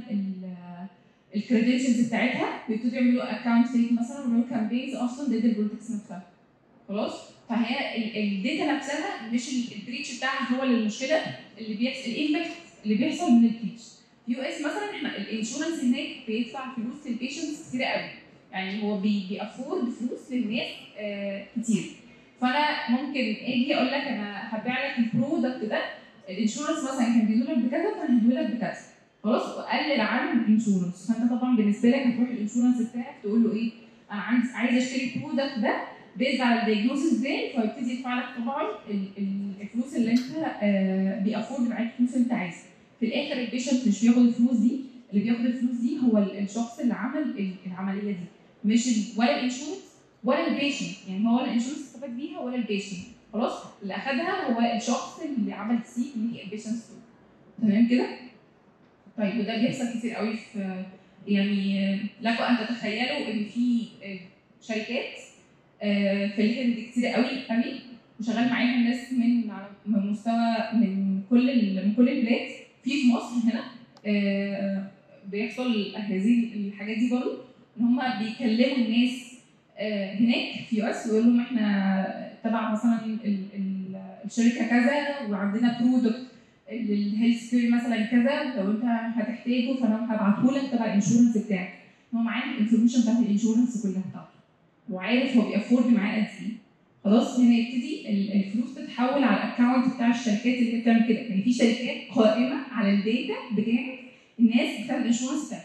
الكريدنشلز بتاعتها ويبتدوا يعملوا اكونت فيك مثلا ويعملوا كامبينز اصلا ضد البوليتكس نفسها خلاص فهي الداتا نفسها مش البريتش بتاعها هو اللي المشكله اللي بيحصل الامباكت اللي بيحصل من البريتش في يو اس مثلا احنا الانشورنس هناك بيدفع فلوس للبيشنتس كتير قوي يعني هو بي بيأفورد فلوس للناس آه كتير فانا ممكن اجي اقول لك انا هبيع لك البرودكت ده الانشورنس مثلا كان بيدولك بكذا فانا هديهولك بكذا خلاص وقلل عن الانشورنس فانت طبعا بالنسبه لك هتروح الانشورنس بتاعك تقول له ايه انا عايز عايز اشتري البرودكت ده بيز على الدياجنوستس بتاعي فيبتدي يدفع لك طبعا ال- ال- الفلوس اللي انت آه بيأفورد معاك الفلوس اللي انت عايزها في الاخر البيشنت مش بياخد الفلوس دي اللي بياخد الفلوس دي هو ال- الشخص اللي عمل ال- العمليه دي مش ال- ولا الانشورنس ولا البيشنت يعني هو الانشورنس استفاد بيها ولا البيشنت خلاص اللي اخدها هو الشخص اللي عمل سي للبيشنت تمام كده طيب وده بيحصل كتير قوي في يعني آه، لكم ان تتخيلوا ان في آه، شركات آه، في الهند كتير قوي قوي وشغال معاهم ناس من على- من مستوى من كل ال- من كل البلاد في في مصر هنا آه، بيحصل هذه الحاجات دي برضه ان هم بيكلموا الناس آه، هناك في يو اس ويقول لهم احنا تبع مثلا ال- ال- الشركه كذا وعندنا برودكت للهيلث كير مثلا كذا لو انت هتحتاجه فانا هبعته لك تبع الانشورنس بتاعك هو معاه الانفورميشن بتاعت الانشورنس كلها بتاعته وعارف هو بيأفورد معاه قد ايه خلاص هنا يبتدي ال- الفلوس تتحول على الاكونت بتاع الشركات اللي هي بتعمل كده يعني في شركات قائمه على الداتا بتاعت الناس بتاعت الانشورنس بتاعتها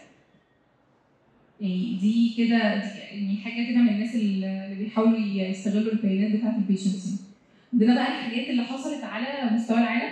يعني دي كده دي يعني حاجه كده من الناس اللي اللي بيحاولوا يستغلوا البيانات بتاعت البيشنتس عندنا بقى الحاجات اللي حصلت على مستوى العالم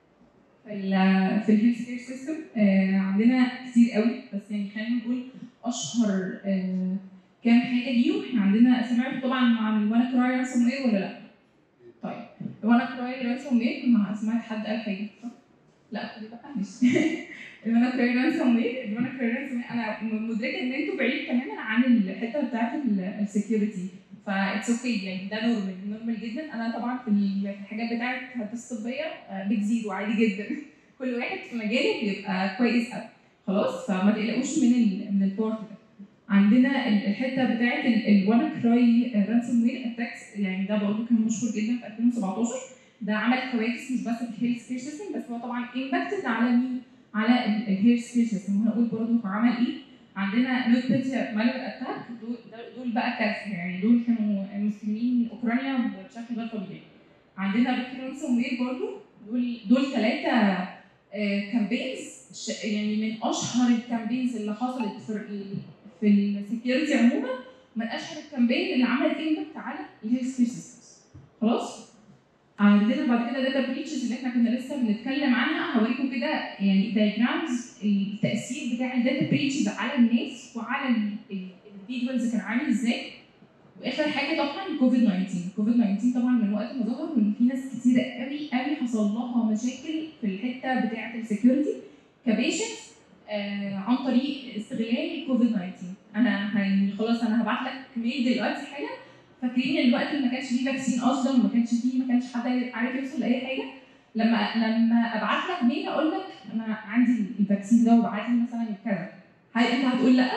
في ال في الهيلث كير سيستم عندنا كتير قوي بس يعني خلينا نقول اشهر آه، كام حاجه ليهم احنا عندنا سمعتوا طبعا عن الوانا كراي رانسوم وير ولا لا؟ طيب الوانا كراي رانسوم وير ما سمعت حد قال حاجه صح؟ لا خدي بقى مش الوانا كراي رانسوم وير الوانا كراي رانسوم وير انا م- مدركه ان انتوا بعيد تماما عن الحته بتاعت السكيورتي فاتس اوكي يعني ده نورمال نورمال جدا انا طبعا في ال- في الحاجات بتاعت الهندسه الطبيه بيج زيرو عادي جدا كل واحد في مجاله بيبقى كويس قوي خلاص فما تقلقوش من ال من البارت ده عندنا ال- الحته بتاعت الوانا كراي رانسوم وير اتاكس يعني ده برضه كان مشهور جدا في 2017 ده عمل كوارث مش بس في الهيلث كير سيستم بس هو طبعا امباكتد على مين؟ على الهيلث كير سيستم وهنقول برضه هو عمل ايه؟ عندنا نوت بيتر مالور اتاك دول دول بقى كارثه يعني دول كانوا مسلمين اوكرانيا بشكل غير طبيعي عندنا روكي رانسوم وير برضه دول دول ثلاثه كامبينز يعني من اشهر الكامبينز اللي حصلت في ال- في السكيورتي عموما من اشهر الكامبين اللي عملت امباكت على الهيلث كير سيستمز خلاص عندنا بعد كده داتا بريتشز اللي احنا كنا لسه بنتكلم عنها هوريكم كده يعني دايجرامز التاثير بتاع الداتا بريتشز على الناس وعلى الانديفيدوالز كان عامل ازاي واخر حاجه طبعا كوفيد 19 كوفيد 19 طبعا من وقت ما ظهر ان في ناس كتيره قوي قوي حصل لها مشاكل في الحته بتاعه السكيورتي كبيشنت آه عن طريق استغلال كوفيد 19 انا يعني خلاص انا هبعت لك ميل دلوقتي حالا فاكرين الوقت اللي ما كانش فيه فاكسين اصلا وما كانش فيه ما كانش حد عارف يوصل لاي حاجه لما لما ابعت لك ميل اقول لك انا عندي الفاكسين ده وابعت لي مثلا كذا هل انت هتقول لا؟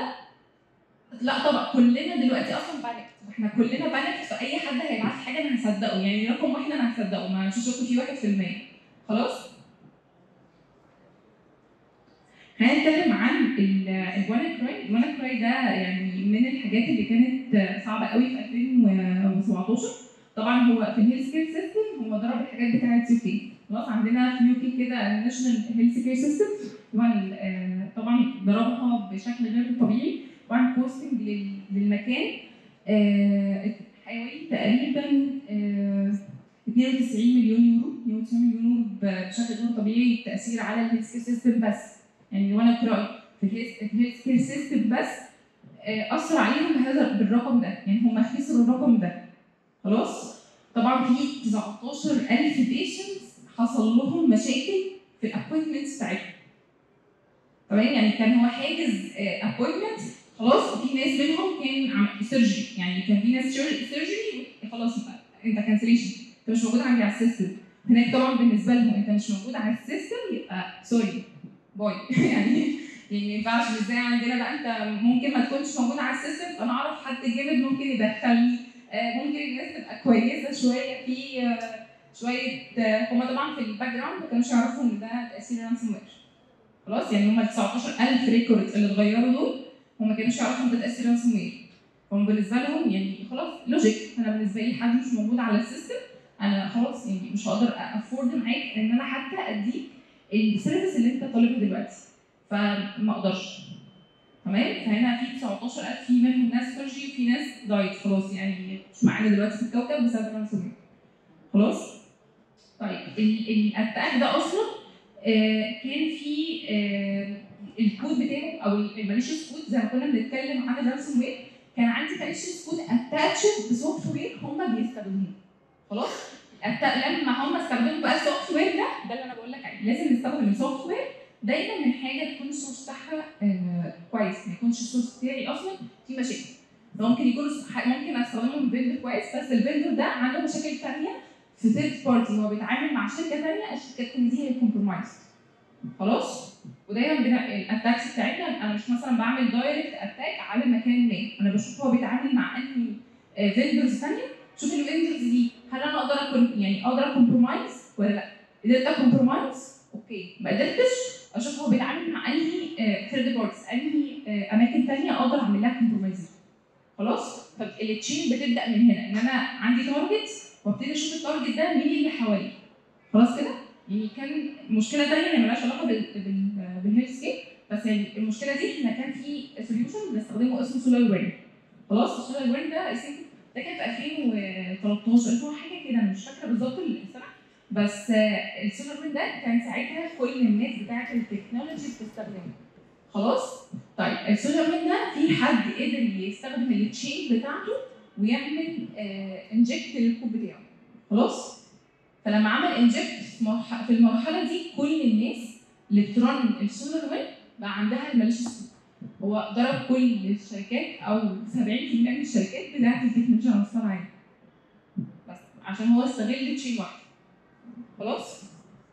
لا طبعا كلنا دلوقتي اصلا بانكت احنا كلنا بانكت فاي حد هيبعت حاجه انا هصدقه يعني رقم واحد انا هصدقه ما مش هشك فيه واحد في المية خلاص؟ خلينا نتكلم عن الوانا كراي الوانا كراي ده يعني من الحاجات اللي كانت صعبه قوي في 2017 طبعا هو في الهيلث كير سيستم هو ضرب الحاجات بتاعت يو كي خلاص عندنا في يو كي كده الناشونال هيلث كير سيستم طبعا آه، طبعا ضربها بشكل غير طبيعي طبعا كوستنج للمكان آه، حوالي تقريبا آه، 92 مليون يورو 92 مليون يورو بشكل غير طبيعي التاثير على الهيلث كير سيستم بس يعني وانا كراي في الهيلث كير سيستم بس آه، اثر عليهم بهذا بالرقم ده يعني هم خسروا الرقم ده خلاص طبعا في 19000 بيشنتس حصل لهم مشاكل في الابوينتمنتس بتاعتهم تمام يعني كان هو حاجز ابوينتمنت خلاص وفي ناس منهم كان عم سيرجري يعني كان في ناس سيرجري خلاص بقى انت كانسليشن انت مش موجود عندي على السيستم هناك طبعا بالنسبه لهم انت مش موجود على السيستم يبقى سوري باي يعني يعني ما ينفعش مش زي عندنا بقى انت ممكن ما تكونش موجود على السيستم فانا اعرف حد جامد ممكن يدخلني آه، ممكن الناس تبقى كويسه شويه في آه، شويه آه، هما طبعا في الباك جراوند ما كانوش يعرفوا ان ده تاثير رانسوم وير خلاص يعني هما ال 19000 ريكورد اللي اتغيروا دول هما ما كانوش يعرفوا ان ده تاثير رانسوم وير هم بالنسبه لهم يعني خلاص لوجيك انا بالنسبه لي حد مش موجود على السيستم انا خلاص يعني مش هقدر افورد معاك ان انا حتى اديك السيرفيس اللي انت طالبها دلوقتي فما اقدرش تمام فهنا في 19000 في منهم ناس سيرجي وفي ناس دايت خلاص يعني مش معانا دلوقتي في الكوكب بسبب رانسوم خلاص طيب الاتاك ده اصلا آه كان في آه الكود بتاعه او الماليشيوس كود زي ما كنا بنتكلم عن الرانسوم وير كان عندي ماليشيوس كود اتاتشد بسوفت وير هم بيستخدموه خلاص الت- لما هم استخدموا بقى السوفت وير ده ده اللي انا بقول لك عليه لازم نستخدم السوفت وير دايما من حاجه تكون السورس بتاعها آه كويس ما مش السورس بتاعي اصلا في مشاكل فممكن يكون ممكن استخدمه من فيندور كويس بس الفيندور ده عنده مشاكل ثانيه في ثيرد بارتي هو بيتعامل مع شركه ثانيه الشركه الثانيه دي هي كومبرومايز خلاص ودايما بنا... الاتاكس بتاعتنا انا مش مثلا بعمل دايركت اتاك على مكان ما انا بشوف هو بيتعامل مع انهي فيندورز ثانيه شوف الفيندورز دي هل انا اقدر اكون يعني اقدر اكمبرومايز ولا لا قدرت اكمبرومايز اوكي ما قدرتش اشوف هو بيتعامل مع انهي ثيرد بارتس انهي آه، اماكن ثانيه اقدر اعمل لها كومبرومايز خلاص طب التشين بتبدا من هنا ان انا عندي تارجت وابتدي اشوف التارجت ده مين اللي حواليه خلاص كده يعني كان مشكله ثانيه هي مالهاش علاقه بال بال بالهيلث كير بس يعني المشكله دي احنا كان في سوليوشن بنستخدمه اسمه سولار وين خلاص السولار وين ده I think ده كان في 2013 هو حاجه كده أنا مش فاكره بالظبط السنه بس آه، السولار وين ده كان ساعتها كل الناس بتاعه التكنولوجي بتستخدمه خلاص طيب السولار وين ده في حد قدر يستخدم التشين بتاعته ويعمل انجكت للكود بتاعه خلاص فلما عمل انجكت في المرحله دي كل الناس اللي بترن السولار وين بقى عندها الماليشيس هو ضرب كل الشركات او 70% من الشركات بتاعت التكنولوجيا على مستوى العالم بس عشان هو استغل تشين واحده خلاص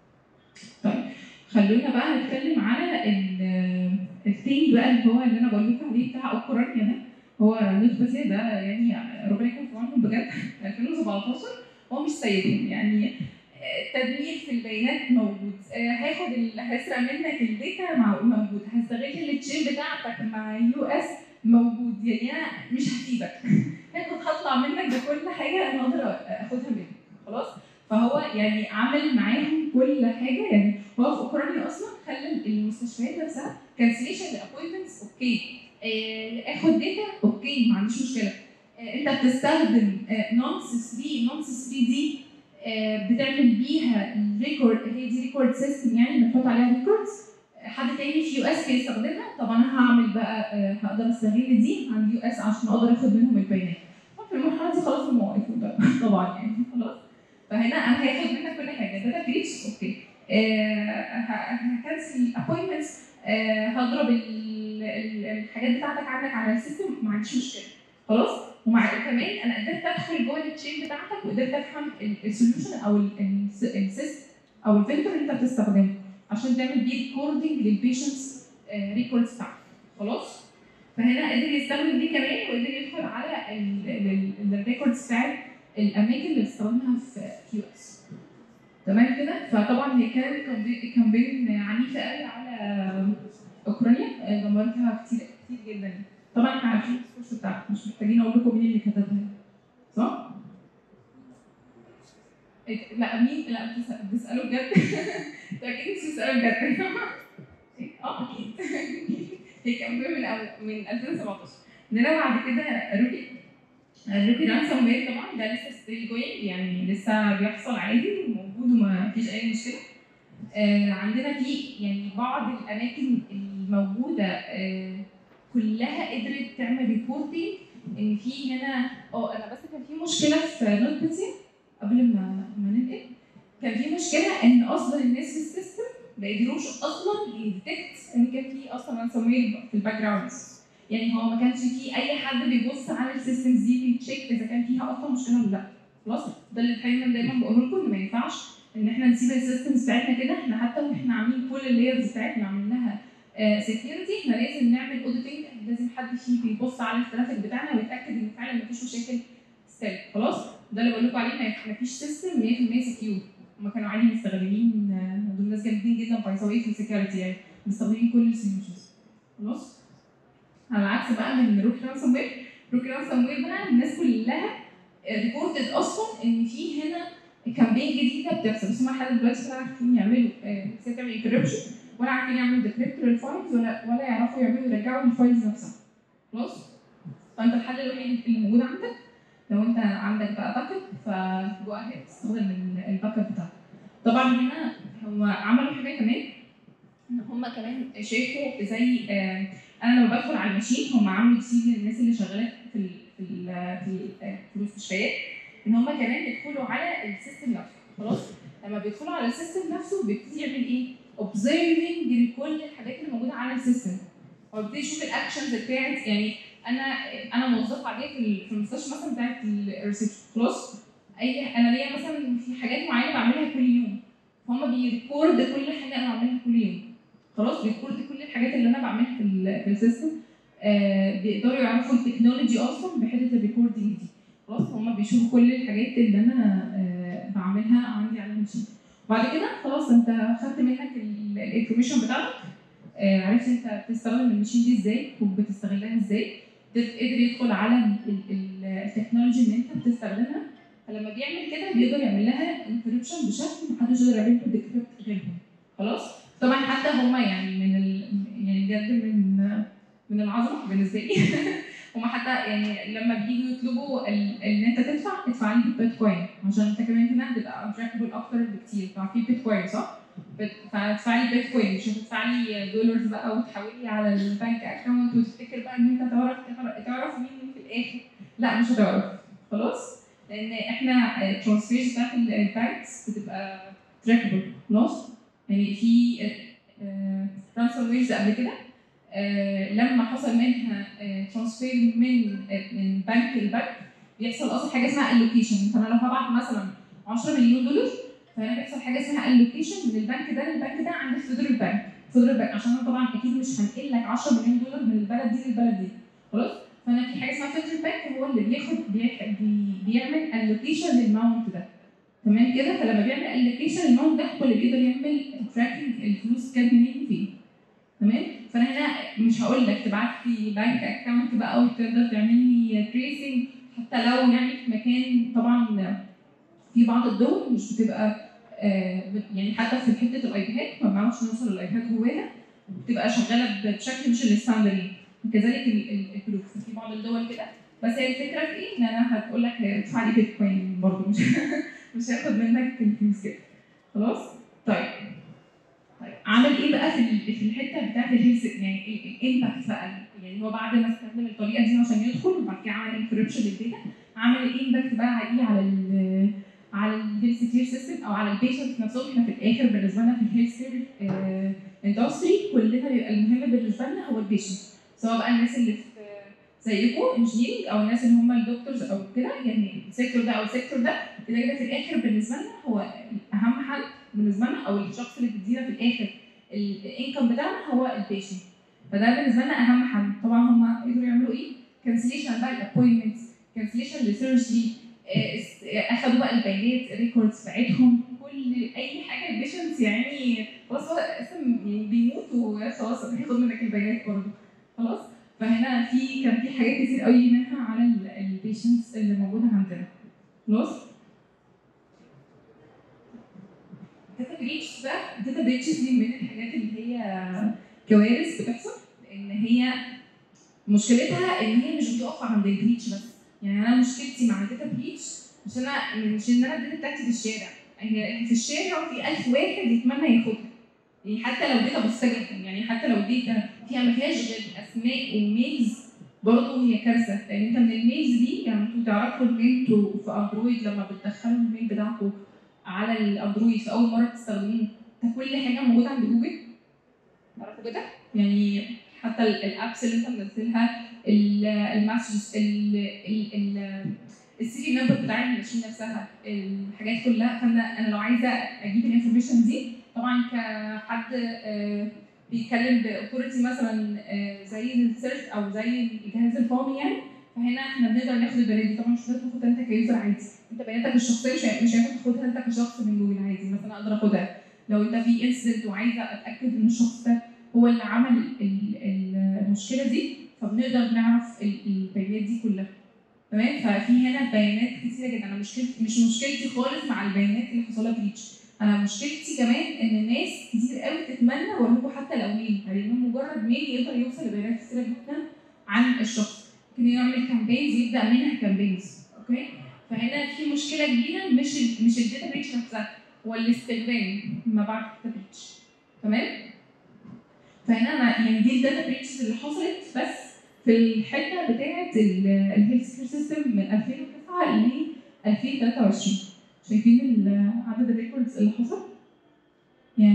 طيب خلونا بقى نتكلم على ال- الثينج بقى اللي هو اللي انا بقول لكم عليه بتاع اوكرانيا ده هو نوت باسيه ده يعني ربنا يكون في عونهم بجد 2017 هو مش سايبهم يعني آه، تدمير في البيانات موجود آه، هاخد ال- هسرق منك الداتا مع موجود هستغل التشين بتاعتك مع يو اس موجود يعني انا مش هسيبك هاخد هطلع منك بكل حاجه انا اقدر اخدها منك خلاص فهو يعني عمل معاهم كل حاجه يعني هو في اوكرانيا اصلا خلى المستشفيات نفسها كانسليشن لابوينتمنتس اوكي آه، اخد داتا اوكي ما عنديش مشكله آه، انت بتستخدم نونس 3 نونس 3 دي آه، بتعمل بيها الريكورد هي دي ريكورد سيستم يعني بنحط عليها ريكوردز حد تاني في يو اس بيستخدمها طب انا هعمل بقى آه، هقدر استغل دي عند يو اس عشان اقدر اخد منهم البيانات طب في المرحله دي خلاص هم وقفوا ده طبعا يعني خلاص فهنا انا هاخد منك كل حاجه داتا بريتش اوكي آه، ه- هكنسل الابوينتمنتس هضرب ال- ال- الحاجات بتاعتك عندك على السيستم ما عنديش مشكله خلاص ومع كمان انا قدرت ادخل جوه التشين بتاعتك وقدرت افهم السوليوشن او السيستم او الفلتر اللي انت بتستخدمه عشان تعمل بيه ريكوردنج للبيشنتس ريكوردز بتاعتك خلاص فهنا قدر يستخدم دي كمان وقدر يدخل على الريكوردز بتاعت الاماكن اللي بتستخدمها في كيو اس تمام كده فطبعا هي كانت كامبين- كامبين عنيفه قوي على اوكرانيا آه، دمرتها كتير كتير جدا طبعا احنا عارفين السورس بتاعها مش محتاجين اقول لكم مين اللي كتبها صح؟ إيه، لا مين لا بتسأل- بتسالوا بجد انتوا اكيد مش بتسالوا بجد اه اكيد هي كامبين من أول- من 2017 عندنا بعد كده روكي الروكي رانسوم وير طبعا ده لسه ستيل جوينج يعني لسه بيحصل عادي وموجود وما فيش اي مشكله آه، عندنا في يعني بعض الاماكن الموجوده آه، كلها قدرت تعمل ريبورتنج ان في هنا اه انا بس كان في مشكله في نوت بيتي قبل ما ما ننقل كان في مشكله ان اصلا الناس في السيستم ما قدروش اصلا يديتكت ان كان في اصلا رانسوموير في الباك جراوند يعني هو ما كانش في اي حد بيبص على السيستمز دي بيتشيك اذا كان فيها اصلا مشكله ولا لا خلاص ده اللي دايما دايما بقول لكم ان ما ينفعش ان احنا نسيب السيستمز بتاعتنا كده احنا حتى واحنا عاملين كل اللايرز بتاعتنا عاملينها سكيورتي احنا لازم نعمل اوديتنج لازم حد فيه بيبص على الترافيك بتاعنا ويتاكد ان فعلا مفيش مشاكل ستيل خلاص ده اللي بقول لكم عليه ما- مفيش سيستم 100% سكيور هم كانوا عادي مستخدمين آه، دول ناس جامدين جدا باي ذا واي في السكيورتي يعني مستخدمين كل السوليوشنز خلاص على العكس بقى من روك رانسوم وير روك رانسوم وير بقى الناس كلها ريبورتد اصلا ان في هنا كامبين جديده بتحصل بس هم لحد دلوقتي ولا عارفين يعملوا آه، ازاي تعمل انكريبشن ولا عارفين يعملوا ديكريبت للفايلز ولا ولا يعرفوا يعملوا يرجعوا الفايلز نفسها خلاص فانت الحل الوحيد اللي موجود عندك لو انت عندك بقى باك اب فجو اهيد تستخدم الباك اب بتاعك طبعا هنا هم عملوا حاجه كمان ان هم كمان شافوا زي آه، انا لما بدخل على الماشين هم عملوا سي للناس اللي شغاله في ال في ال في, ال في المستشفيات ان هم كمان بيدخلوا على السيستم نفسه خلاص لما بيدخلوا على السيستم نفسه بيبتدي يعمل ايه؟ اوبزرفنج لكل الحاجات اللي موجوده على السيستم هو بيبتدي يشوف الاكشنز بتاعت يعني انا انا موظفه عاديه في ال- في المستشفى مثلا بتاعت الريسبشن خلاص اي انا ليا مثلا في حاجات معينه بعملها كل يوم فهم بيريكورد كل حاجه انا بعملها كل يوم خلاص بيريكورد كل الحاجات اللي انا بعملها في ال في السيستم آه بيقدروا يعرفوا التكنولوجي اصلا بحته الريكوردنج دي خلاص هم بيشوفوا كل الحاجات اللي انا آه بعملها عندي على الماشين بعد كده خلاص انت خدت منك الانفورميشن بتاعتك آه عرفت انت بتستخدم الماشين دي ازاي وبتستغلها ازاي قدر يدخل على ال- ال- التكنولوجي اللي انت بتستخدمها فلما بيعمل كده بيقدر يعمل لها انكريبشن بشكل محدش يقدر يعمل له ديكريبت غيرهم خلاص طبعا حتى هما يعني من ال... يعني بجد من من العظمه بالنسبه لي هما حتى يعني لما بييجوا يطلبوا ال... ان انت تدفع ادفع لي بالبيتكوين عشان انت كمان هنا هتبقى ابجكتبل اكتر بكتير ففي بيتكوين صح؟ بت- فهتدفع لي بيتكوين مش هتدفع لي دولارز بقى وتحول لي على البنك اكونت وتفتكر بقى ان انت تعرف تعرف مين في الاخر لا مش هتعرف خلاص لان احنا الترانسفيرز بتاعت البانكس بتبقى تراكبل خلاص يعني في ترانسفيرز قبل كده آه، لما حصل منها ترانسفير من آه، من بنك لبنك بيحصل اصلا حاجه اسمها الوكيشن فانا لو هبعت مثلا 10 مليون دولار فهنا بيحصل حاجه اسمها الوكيشن من البنك ده للبنك ده عند الفيدرال بنك فيدرال بنك عشان انا طبعا اكيد مش هنقل لك 10 مليون دولار من البلد دي للبلد دي خلاص فانا في حاجه اسمها فيدرال بنك هو اللي بياخد بيح- بي- بيعمل الوكيشن للماونت ده تمام كده فلما بيعمل الوكيشن للماونت ده هو اللي بيقدر يعمل تراكنج الفلوس كانت منين فين تمام فانا هنا مش هقول لك تبعت لي بنك اكونت بقى وتقدر تعمل لي تريسنج حتى لو يعني في مكان طبعا في بعض الدول مش بتبقى آه، بت- يعني حتى في حته الايباد ما بنعرفش نوصل الايباد جواها بتبقى شغاله بشكل مش الستاندرد يعني كذلك ال- ال- الفلوس في بعض الدول كده بس هي الفكره في ايه؟ ان انا هتقول لك ادفع لي بيتكوين برضه مش مش هاخد منك الفلوس كده خلاص؟ طيب طيب عمل ايه بقى في ال- في الحته بتاعت الهيلث يعني الامباكت بقى يعني هو بعد ما استخدم الطريقه دي عشان يدخل وبعد كده عمل انكريبشن للداتا عمل الامباكت بقى عليه على ال على الهيلث كير سيستم او على البيشنت نفسهم احنا في الاخر بالنسبه لنا في الهيلث كير اندستري كلنا بيبقى المهم بالنسبه لنا هو البيشنت سواء بقى الناس اللي في زيكم انجينيرنج او الناس اللي هم الدكتورز او كده يعني السيكتور ده او السيكتور ده كده كده في الاخر بالنسبه لنا هو اهم حد بالنسبه لنا او الشخص اللي بيدينا في الاخر الانكم بتاعنا هو البيشنت فده بالنسبه لنا اهم حد طبعا هم قدروا يعملوا ايه؟ كانسليشن بقى الابوينتمنتس كانسليشن لسيرجري اخدوا بقى البيانات الريكوردز بتاعتهم كل اي حاجه البيشنتس يعني خلاص هو اصلا يعني بيموت وخلاص هياخد منك البيانات برضه خلاص فهنا في كان في حاجات كتير قوي منها على البيشنتس اللي موجوده عندنا خلاص داتا بريتش بقى داتا بريتش دي من الحاجات اللي هي كوارث بتحصل لان هي مشكلتها ان هي مش بتقف عند البريتش بس يعني انا مشكلتي مع الداتا بريتش مش انا مش ان انا الداتا بتاعتي في الشارع هي في الشارع في 1000 واحد يتمنى ياخدها يعني حتى لو داتا بسيطه جدا يعني حتى لو داتا فيها ما فيهاش غير اسماء وميلز برضه هي كارثه لان انت من الميلز دي يعني انتوا تعرفوا ان انتوا في اندرويد لما بتدخلوا الميل بتاعكم على الاندرويد في اول مره بتستخدموه ده كل حاجه موجوده عند جوجل تعرفوا كده يعني حتى ال- الابس اللي انت منزلها ال- المسجز السيري نمبر بتاع الماشين نفسها الحاجات كلها فانا انا لو عايزه اجيب الانفورميشن دي طبعا كحد آه، بيتكلم باوثورتي مثلا آه، زي السيرش او زي الجهاز القومي يعني فهنا احنا بنقدر ناخد البيانات دي طبعا مش هتقدر تاخدها انت كيوزر عادي انت بياناتك الشخصيه مش هي- مش هينفع تاخدها انت كشخص من جوجل عادي مثلا اقدر اخدها لو انت في انسيدنت وعايزه اتاكد ان الشخص ده هو اللي عمل ال- ال- المشكله دي فبنقدر نعرف ال- البيانات دي كلها تمام ففي هنا بيانات كتيره جدا انا مشكلتي مش مشكلتي خالص مع البيانات اللي حصل لها بريتش انا مشكلتي كمان ان الناس كتير قوي تتمنى ولو حتى لو ميل يعني إنه مجرد ميل يقدر يوصل لبيانات كتيره جدا عن الشخص ممكن يعمل كامبينز يبدا منها كامبينز اوكي فهنا في مشكله كبيره مش ال مش الداتا بريتش نفسها هو الاستخدام ما بعد الداتا بريتش تمام فهنا أنا يعني دي الداتا بريتشز اللي حصلت بس في الحته بتاعه الهيلث كير سيستم من 2009 ل 2023 شايفين ال- عدد الريكوردز اللي حصل؟ يعني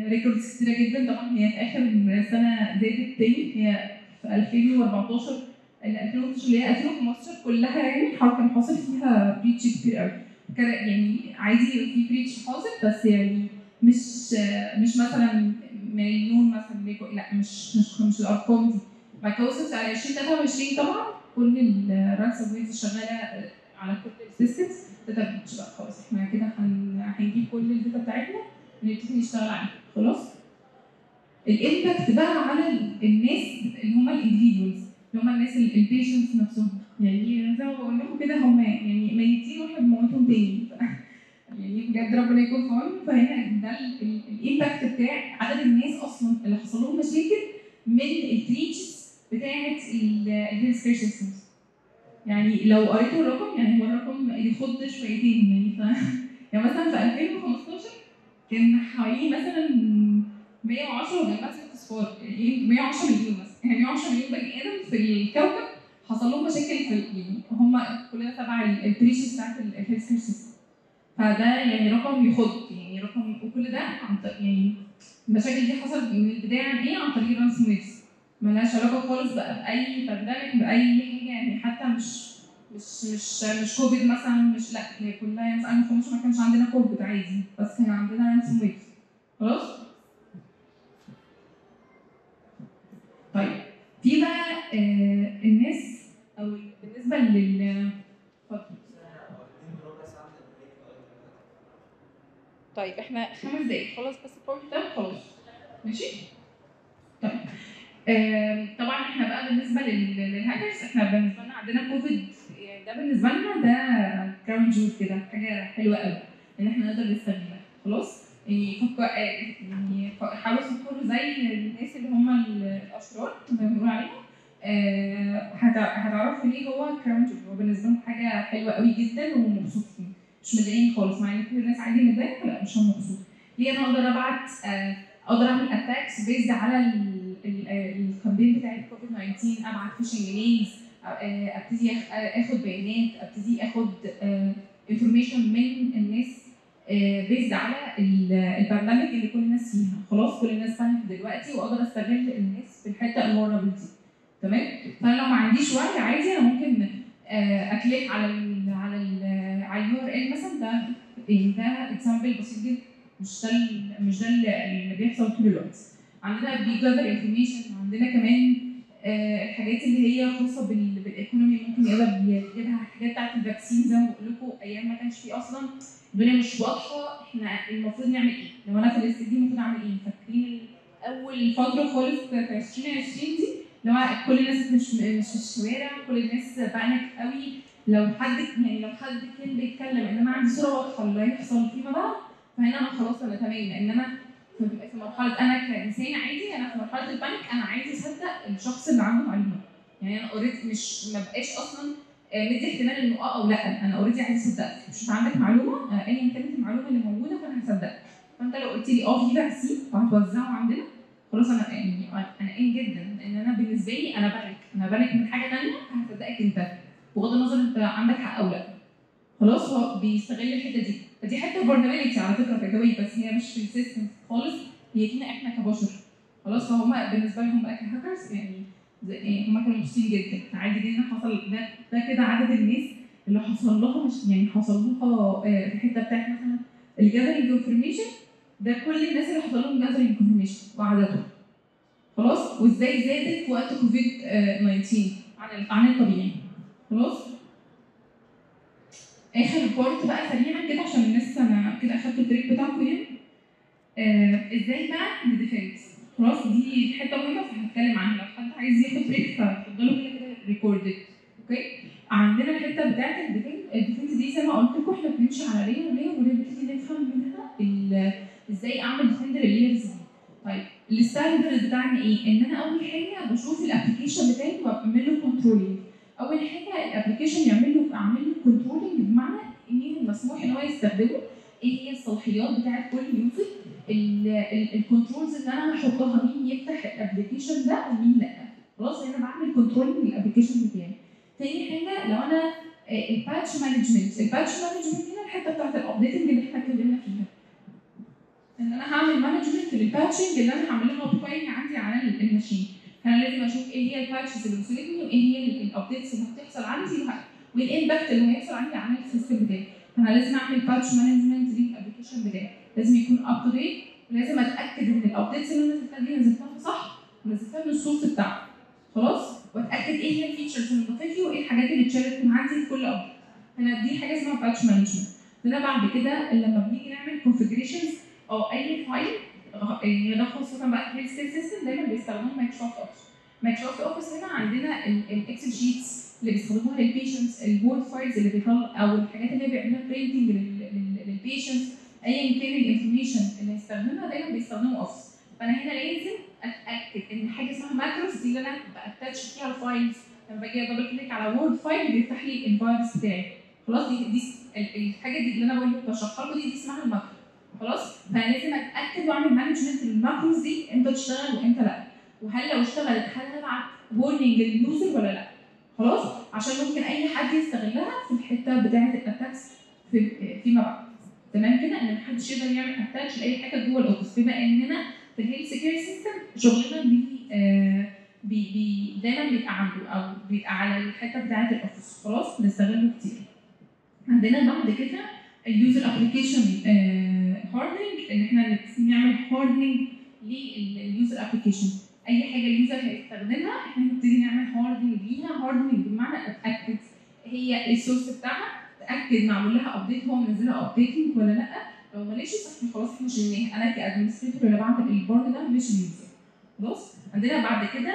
ريكوردز كتيرة جدا طبعا هي في آخر سنة زادت تاني هي في 2014 ال 2014 اللي هي 2015 كلها يعني حرب كان حاصل فيها بريتش كتير قوي كان يعني عادي يبقى في بريتش حاصل بس يعني مش مش مثلا مليون مثلا ريكورد لا مش مش مش الارقام دي بعد كده وصلت على 2023 طبعا كل الرانسوم ويرز شغاله على كل السيستمز داتا بريتش بقى خلاص احنا كده هن- هنجيب كل الداتا بتاعتنا ونبتدي نشتغل عليها خلاص الامباكت بقى على ال- الناس اللي هم الانديفيدوالز اللي هم الناس البيشنتس نفسهم يعني زي ما بقول لكم كده هم يعني ميتين واحنا بنموتهم تاني ف- يعني بجد ربنا يكون في عونهم فهنا ده الامباكت بتاع عدد الناس اصلا اللي حصل لهم مشاكل من البريتشز بتاعت الهيلث كير سيستمز يعني لو قريتوا الرقم يعني هو الرقم يخض شويتين يعني ف يعني مثلا في 2015 كان حوالي مثلا 110 جماعة اصفار يعني 110 مليون مثلا يعني 110 مليون بني ادم في الكوكب حصل لهم مشاكل في يعني هم كلنا تبع البريشنز بتاعت الهيلث كير سيستم فده يعني رقم يخض يعني رقم وكل ده عن طريق يعني المشاكل دي حصلت من البدايه عن ايه؟ عن طريق رانسوم ويرز ملهاش علاقه خالص بقى باي بانديميك باي حاجه يعني حتى مش مش مش مش كوفيد مثلا مش لا هي كلها يعني مثلا 2015 ما كانش عندنا كوفيد عادي بس كان عندنا رانسوم ويرز خلاص؟ طيب في بقى آه الناس او بالنسبه لل اتفضل. طيب احنا خمس دقايق خلاص بس البوينت ده خلاص ماشي طيب آم، طبعا احنا بقى بالنسبه لل- للهاكرز احنا بالنسبه لنا عندنا كوفيد يعني ده بالنسبه لنا ده كراون جول كده حاجه حلوه قوي ان احنا نقدر نستغلها خلاص يعني فك... آه، يعني ف- حاولوا تفكروا زي الناس اللي هم ال- الاشرار زي ما بنقول عليهم آه، هتع- هتعرفوا ليه هو كراون جول هو بالنسبه لهم حاجه حلوه قوي جدا ومبسوطين مش متضايقين خالص مع ان كل الناس عادي متضايقه لا مش هم مبسوط ليه انا اقدر ابعت آه، اقدر اعمل اتاكس بيزد على ال- ال- آه، الكامبين بتاعت كوفيد 19 ابعت فيشنج ميلز ابتدي آخ- آه، اخد بيانات ابتدي اخد انفورميشن من الناس بيزد على ال- البرنامج اللي كل الناس فيها خلاص كل الناس بانك دلوقتي واقدر استغل الناس في الحته الفولنربيلتي تمام فانا لو ما عنديش وعي عادي انا ممكن آه، اكليك على ال على ال على اليو ار ال مثلا ده يعني ده اكزامبل بسيط جدا مش ده ال- مش ده اللي اللي بيحصل طول الوقت عندنا بيجذر انفورميشن عندنا كمان آه، الحاجات اللي هي خاصه بال- بالايكونومي ممكن يقدر يجيبها الحاجات بتاعت الفاكسين زي ما بقول لكم ايام ما كانش فيه اصلا الدنيا مش واضحه احنا المفروض نعمل ايه لو انا في الاستديو المفروض اعمل ايه فاكرين اول فتره خالص في 2020 دي اللي هو كل الناس مش مش في الشوارع كل الناس بانك قوي لو حد يعني لو حد كان بيتكلم ان انا عندي صوره واضحه اللي هيحصل فيما بعد فهنا انا خلاص انا تمام لان انا في في مرحله انا كانسان عادي انا في مرحله البانيك انا عايز اصدق الشخص اللي عنده معلومه يعني انا اوريدي مش ما بقاش اصلا آه، مدي احتمال انه اه او لا انا اوريدي عايز اصدقك مش انت عندك معلومه آه، ايا كانت المعلومه اللي موجوده فانا هصدقك فانت لو قلت لي اه في فاكسين وهتوزعه عندنا خلاص انا يعني انا ان جدا لان انا بالنسبه لي انا بانك انا بانك من حاجه ثانيه فهصدقك انت بغض النظر انت عندك حق او لا خلاص هو بيستغل الحته دي فدي حته فولنربيلتي على فكره كجوي بس هي مش في السيستم خالص هي فينا احنا كبشر خلاص فهم بالنسبه لهم بقى كهاكرز يعني زي يعني هم كانوا مبسوطين جدا عادي جدا حصل ده ده كده عدد الناس اللي حصل لها مش يعني حصل لها آه، في الحته بتاعت مثلا الجاذرينج انفورميشن ده كل الناس اللي حصل لهم جاذرينج انفورميشن وعددهم خلاص وازاي زادت في وقت كوفيد آه، 19 عن ال- عن الطبيعي خلاص اخر بارت بقى سريعا كده عشان الناس انا كده اخدت البريك بتاعكم يعني آه ازاي بقى نديفند خلاص دي حته مهمه فهتكلم عنها لو حد عايز ياخد بريك فاتفضلوا كده كده ريكوردد اوكي عندنا الحته بتاعت الديفنس الديفنس دي زي ما قلت لكم احنا بنمشي على لير ولير ونبتدي نفهم منها ال- ازاي اعمل ديفند للليرز دي طيب الستاندرد بتاعنا ايه؟ ان انا اول حاجه بشوف الابلكيشن بتاعي وبعمل له كنترولنج اول حاجه الابلكيشن يعمل له اعمل له كنترولنج بمعنى مين المسموح ان هو يستخدمه ايه هي الصلاحيات بتاعت كل يوزر الكنترولز اللي انا هحطها مين يفتح الابلكيشن ده ومين لا خلاص انا بعمل كنترولنج للابلكيشن بتاعي تاني حاجه لو انا الباتش مانجمنت الباتش مانجمنت هنا الحته بتاعت الابديتنج اللي احنا اتكلمنا فيها ان انا هعمل مانجمنت للباتشنج اللي انا هعملها اوتلاين عندي على ال- الماشين فانا لازم اشوف ايه هي الباتشز اللي وصلتني وايه هي الابديتس اللي هتحصل عندي وه- والامباكت اللي هيحصل عندي على السيستم بتاعي فانا لازم اعمل باتش مانجمنت للابلكيشن بتاعي لازم يكون اب تو ديت ولازم اتاكد ان الابديتس اللي انا نزلتها دي نزلتها صح ونزلتها من السورس بتاعها خلاص واتاكد ايه هي الفيتشرز اللي ضافت لي وايه الحاجات اللي اتشالت من عندي في كل ابديت انا دي حاجه اسمها باتش مانجمنت هنا بعد كده لما بنيجي نعمل كونفجريشنز او اي فايل غ- يعني ده خاصه بقى في الهيلث كير سيستم دايما بيستخدموا مايكروسوفت اوفيس مايكروسوفت اوفيس هنا عندنا الاكسل شيتس اللي بيستخدموها للبيشنتس الوورد فايلز اللي بيطلع او الحاجات اللي هي بيعملها برينتنج للبيشنتس ايا كان الانفورميشن اللي هيستخدمها دايما بيستخدموا اوفيس فانا هنا لازم اتاكد ان حاجه اسمها ماكروس دي اللي انا باتاتش فيها الفايلز لما باجي دبل كليك على وورد فايل بيفتح لي الفايروس بتاعي خلاص دي دي ال- الحاجه دي اللي انا بقول بشرحها لكم دي, دي اسمها الماكرو خلاص فانا لازم اتاكد واعمل مانجمنت للماكروز دي امتى تشتغل وامتى لا وهل لو اشتغلت هل هبعت وورنينج لليوزر ولا لا خلاص عشان ممكن اي حد يستغلها في الحته بتاعه الاتاكس في فيما بعد تمام كده ان محدش يقدر يعمل اتاتش لاي حاجه جوه الاوفيس بما اننا في الهيلث كير سيستم شغلنا بي آه بي بي دايما بيبقى عنده او بيبقى على الحته بتاعه الاوفيس خلاص بنستغله كتير عندنا بعد كده اليوزر ابلكيشن هاردنج ان احنا نعمل هاردنج لليوزر ابلكيشن اي حاجه اليوزر هيستخدمها احنا نبتدي نعمل هاردنج ليها هاردنج بمعنى اتاكد هي السورس بتاعها تاكد معمول لها ابديت هو منزلها ابديتنج ولا لا لو ما لقيتش صح خلاص احنا شلناها انا كادمنستريتور اللي بعمل البورد ده مش اليوزر خلاص عندنا بعد كده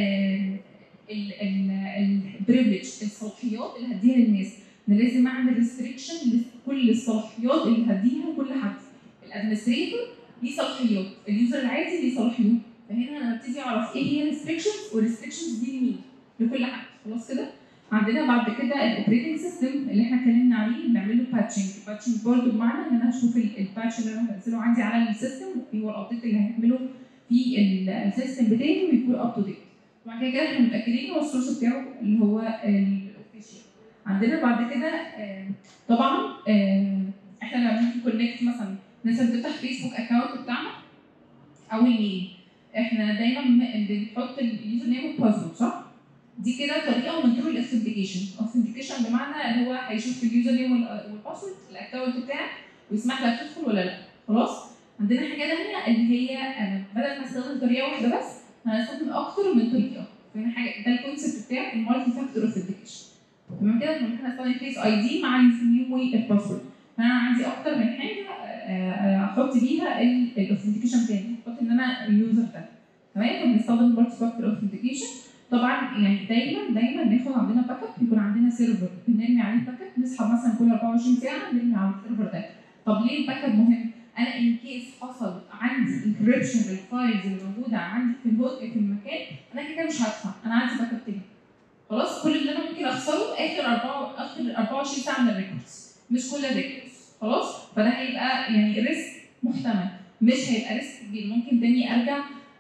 البريفليج الصلاحيات اللي هديها للناس انا لازم اعمل ريستريكشن لكل الصلاحيات اللي هديها لكل حد الادمنستريتور ليه صلاحيات اليوزر العادي ليه صلاحيات فهنا انا ببتدي اعرف ايه هي الريستريكشنز والريستريكشنز دي لمين لكل حد خلاص كده عندنا بعد كده الاوبريتنج سيستم اللي احنا اتكلمنا عليه بنعمل له باتشنج باتشنج برضه بمعنى ان انا اشوف الباتش اللي انا بنزله عندي على السيستم هو الابديت اللي هيعمله في السيستم بتاعي ويكون اب تو ديت وبعد كده كده احنا متاكدين هو السورس بتاعه اللي هو الاوفيشال عندنا بعد كده آه، طبعا آه، احنا لما بنيجي كونكت مثلا الناس اللي بتفتح فيسبوك اكونت بتاعنا او الميل احنا دايما م- بنحط اليوزر نيم والباسورد صح؟ دي كده طريقه من طرق الاثنتيكيشن اثنتيكيشن بمعنى ان هو هيشوف اليوزر نيم والباسورد الاكونت بتاعك ويسمح لك تدخل ولا لا خلاص عندنا حاجه ثانيه اللي هي أنا بدل ما استخدم طريقه واحده بس هنستخدم اكتر من طريقه فهنا حاجه ده الكونسيبت بتاع المالتي فاكتور اوثنتيكيشن تمام كده ممكن استخدم فيس اي دي مع اليوزر نيم والباسورد فانا عندي اكتر من حاجه آه، آه، احط بيها الاوثنتيكيشن بتاعي احط ان انا اليوزر ده تمام فبنستخدم مالتي فاكتور اوثنتيكيشن طبعا يعني دايما دايما ناخد عندنا باك اب يكون عندنا سيرفر بنرمي عليه باك اب نسحب مثلا كل 24 ساعه نرمي على السيرفر ده طب ليه الباك اب مهم؟ انا ان كيس حصل عندي انكريبشن للفايلز اللي موجوده عندي في الهوست في المكان انا كده كده مش هدفع انا عندي باك اب تاني خلاص كل اللي انا ممكن اخسره اخر 4 اخر 24 ساعه من الريكوردز مش كل الريكوردز خلاص فده هيبقى يعني ريسك محتمل مش هيبقى ريسك كبير ممكن تاني ارجع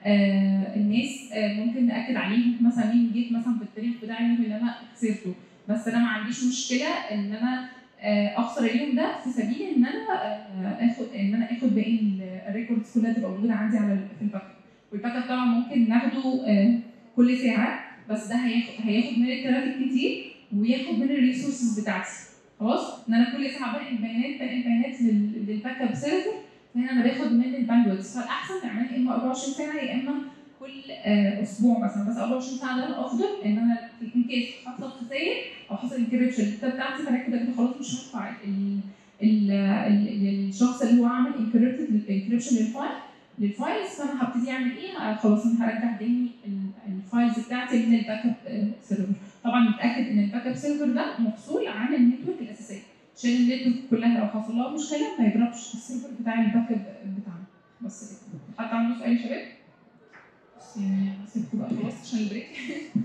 آه الناس آه ممكن ناكد عليهم مثلا مين جيت مثلا في التاريخ بتاع اليوم اللي انا خسرته بس انا ما عنديش مشكله ان انا آه اخسر اليوم ده في سبيل ان انا آه اخد ان انا اخد باقي الريكوردز كلها تبقى موجوده عندي على ال- في الباك اب والباك اب طبعا ممكن ناخده آه كل ساعه بس ده هياخد هياخد من الترافيك كتير وياخد من الريسورسز بتاعتي خلاص ان انا كل ساعه بنقل بيانات بنقل بيانات لل- للباك اب سيرفر هنا انا باخد من الباندويث فالاحسن تعملها يا اما 24 ساعه يا اما كل آه، اسبوع مثلا بس 24 ساعه ده الافضل ان انا في ان كيس حصل خسائر او حصل انكريبشن للداتا بتاعتي فانا كده كده خلاص مش هدفع ال- ال- ال- الشخص اللي هو عمل انكريبشن للفايل للفايلز فانا هبتدي اعمل ايه؟ آه، خلاص انا هرجع تاني ال- الفايلز بتاعتي من الباك اب سيرفر طبعا نتاكد ان الباك اب سيرفر ده مفصول عن النتورك الاساسيه عشان النتورك كلها لو حصل لها مشكله ما يضربش السيرفر بتاع الباك اب بتاعنا بس كده حد عنده سؤال يا شباب؟ بس يعني سيبكم بقى خلاص عشان البريك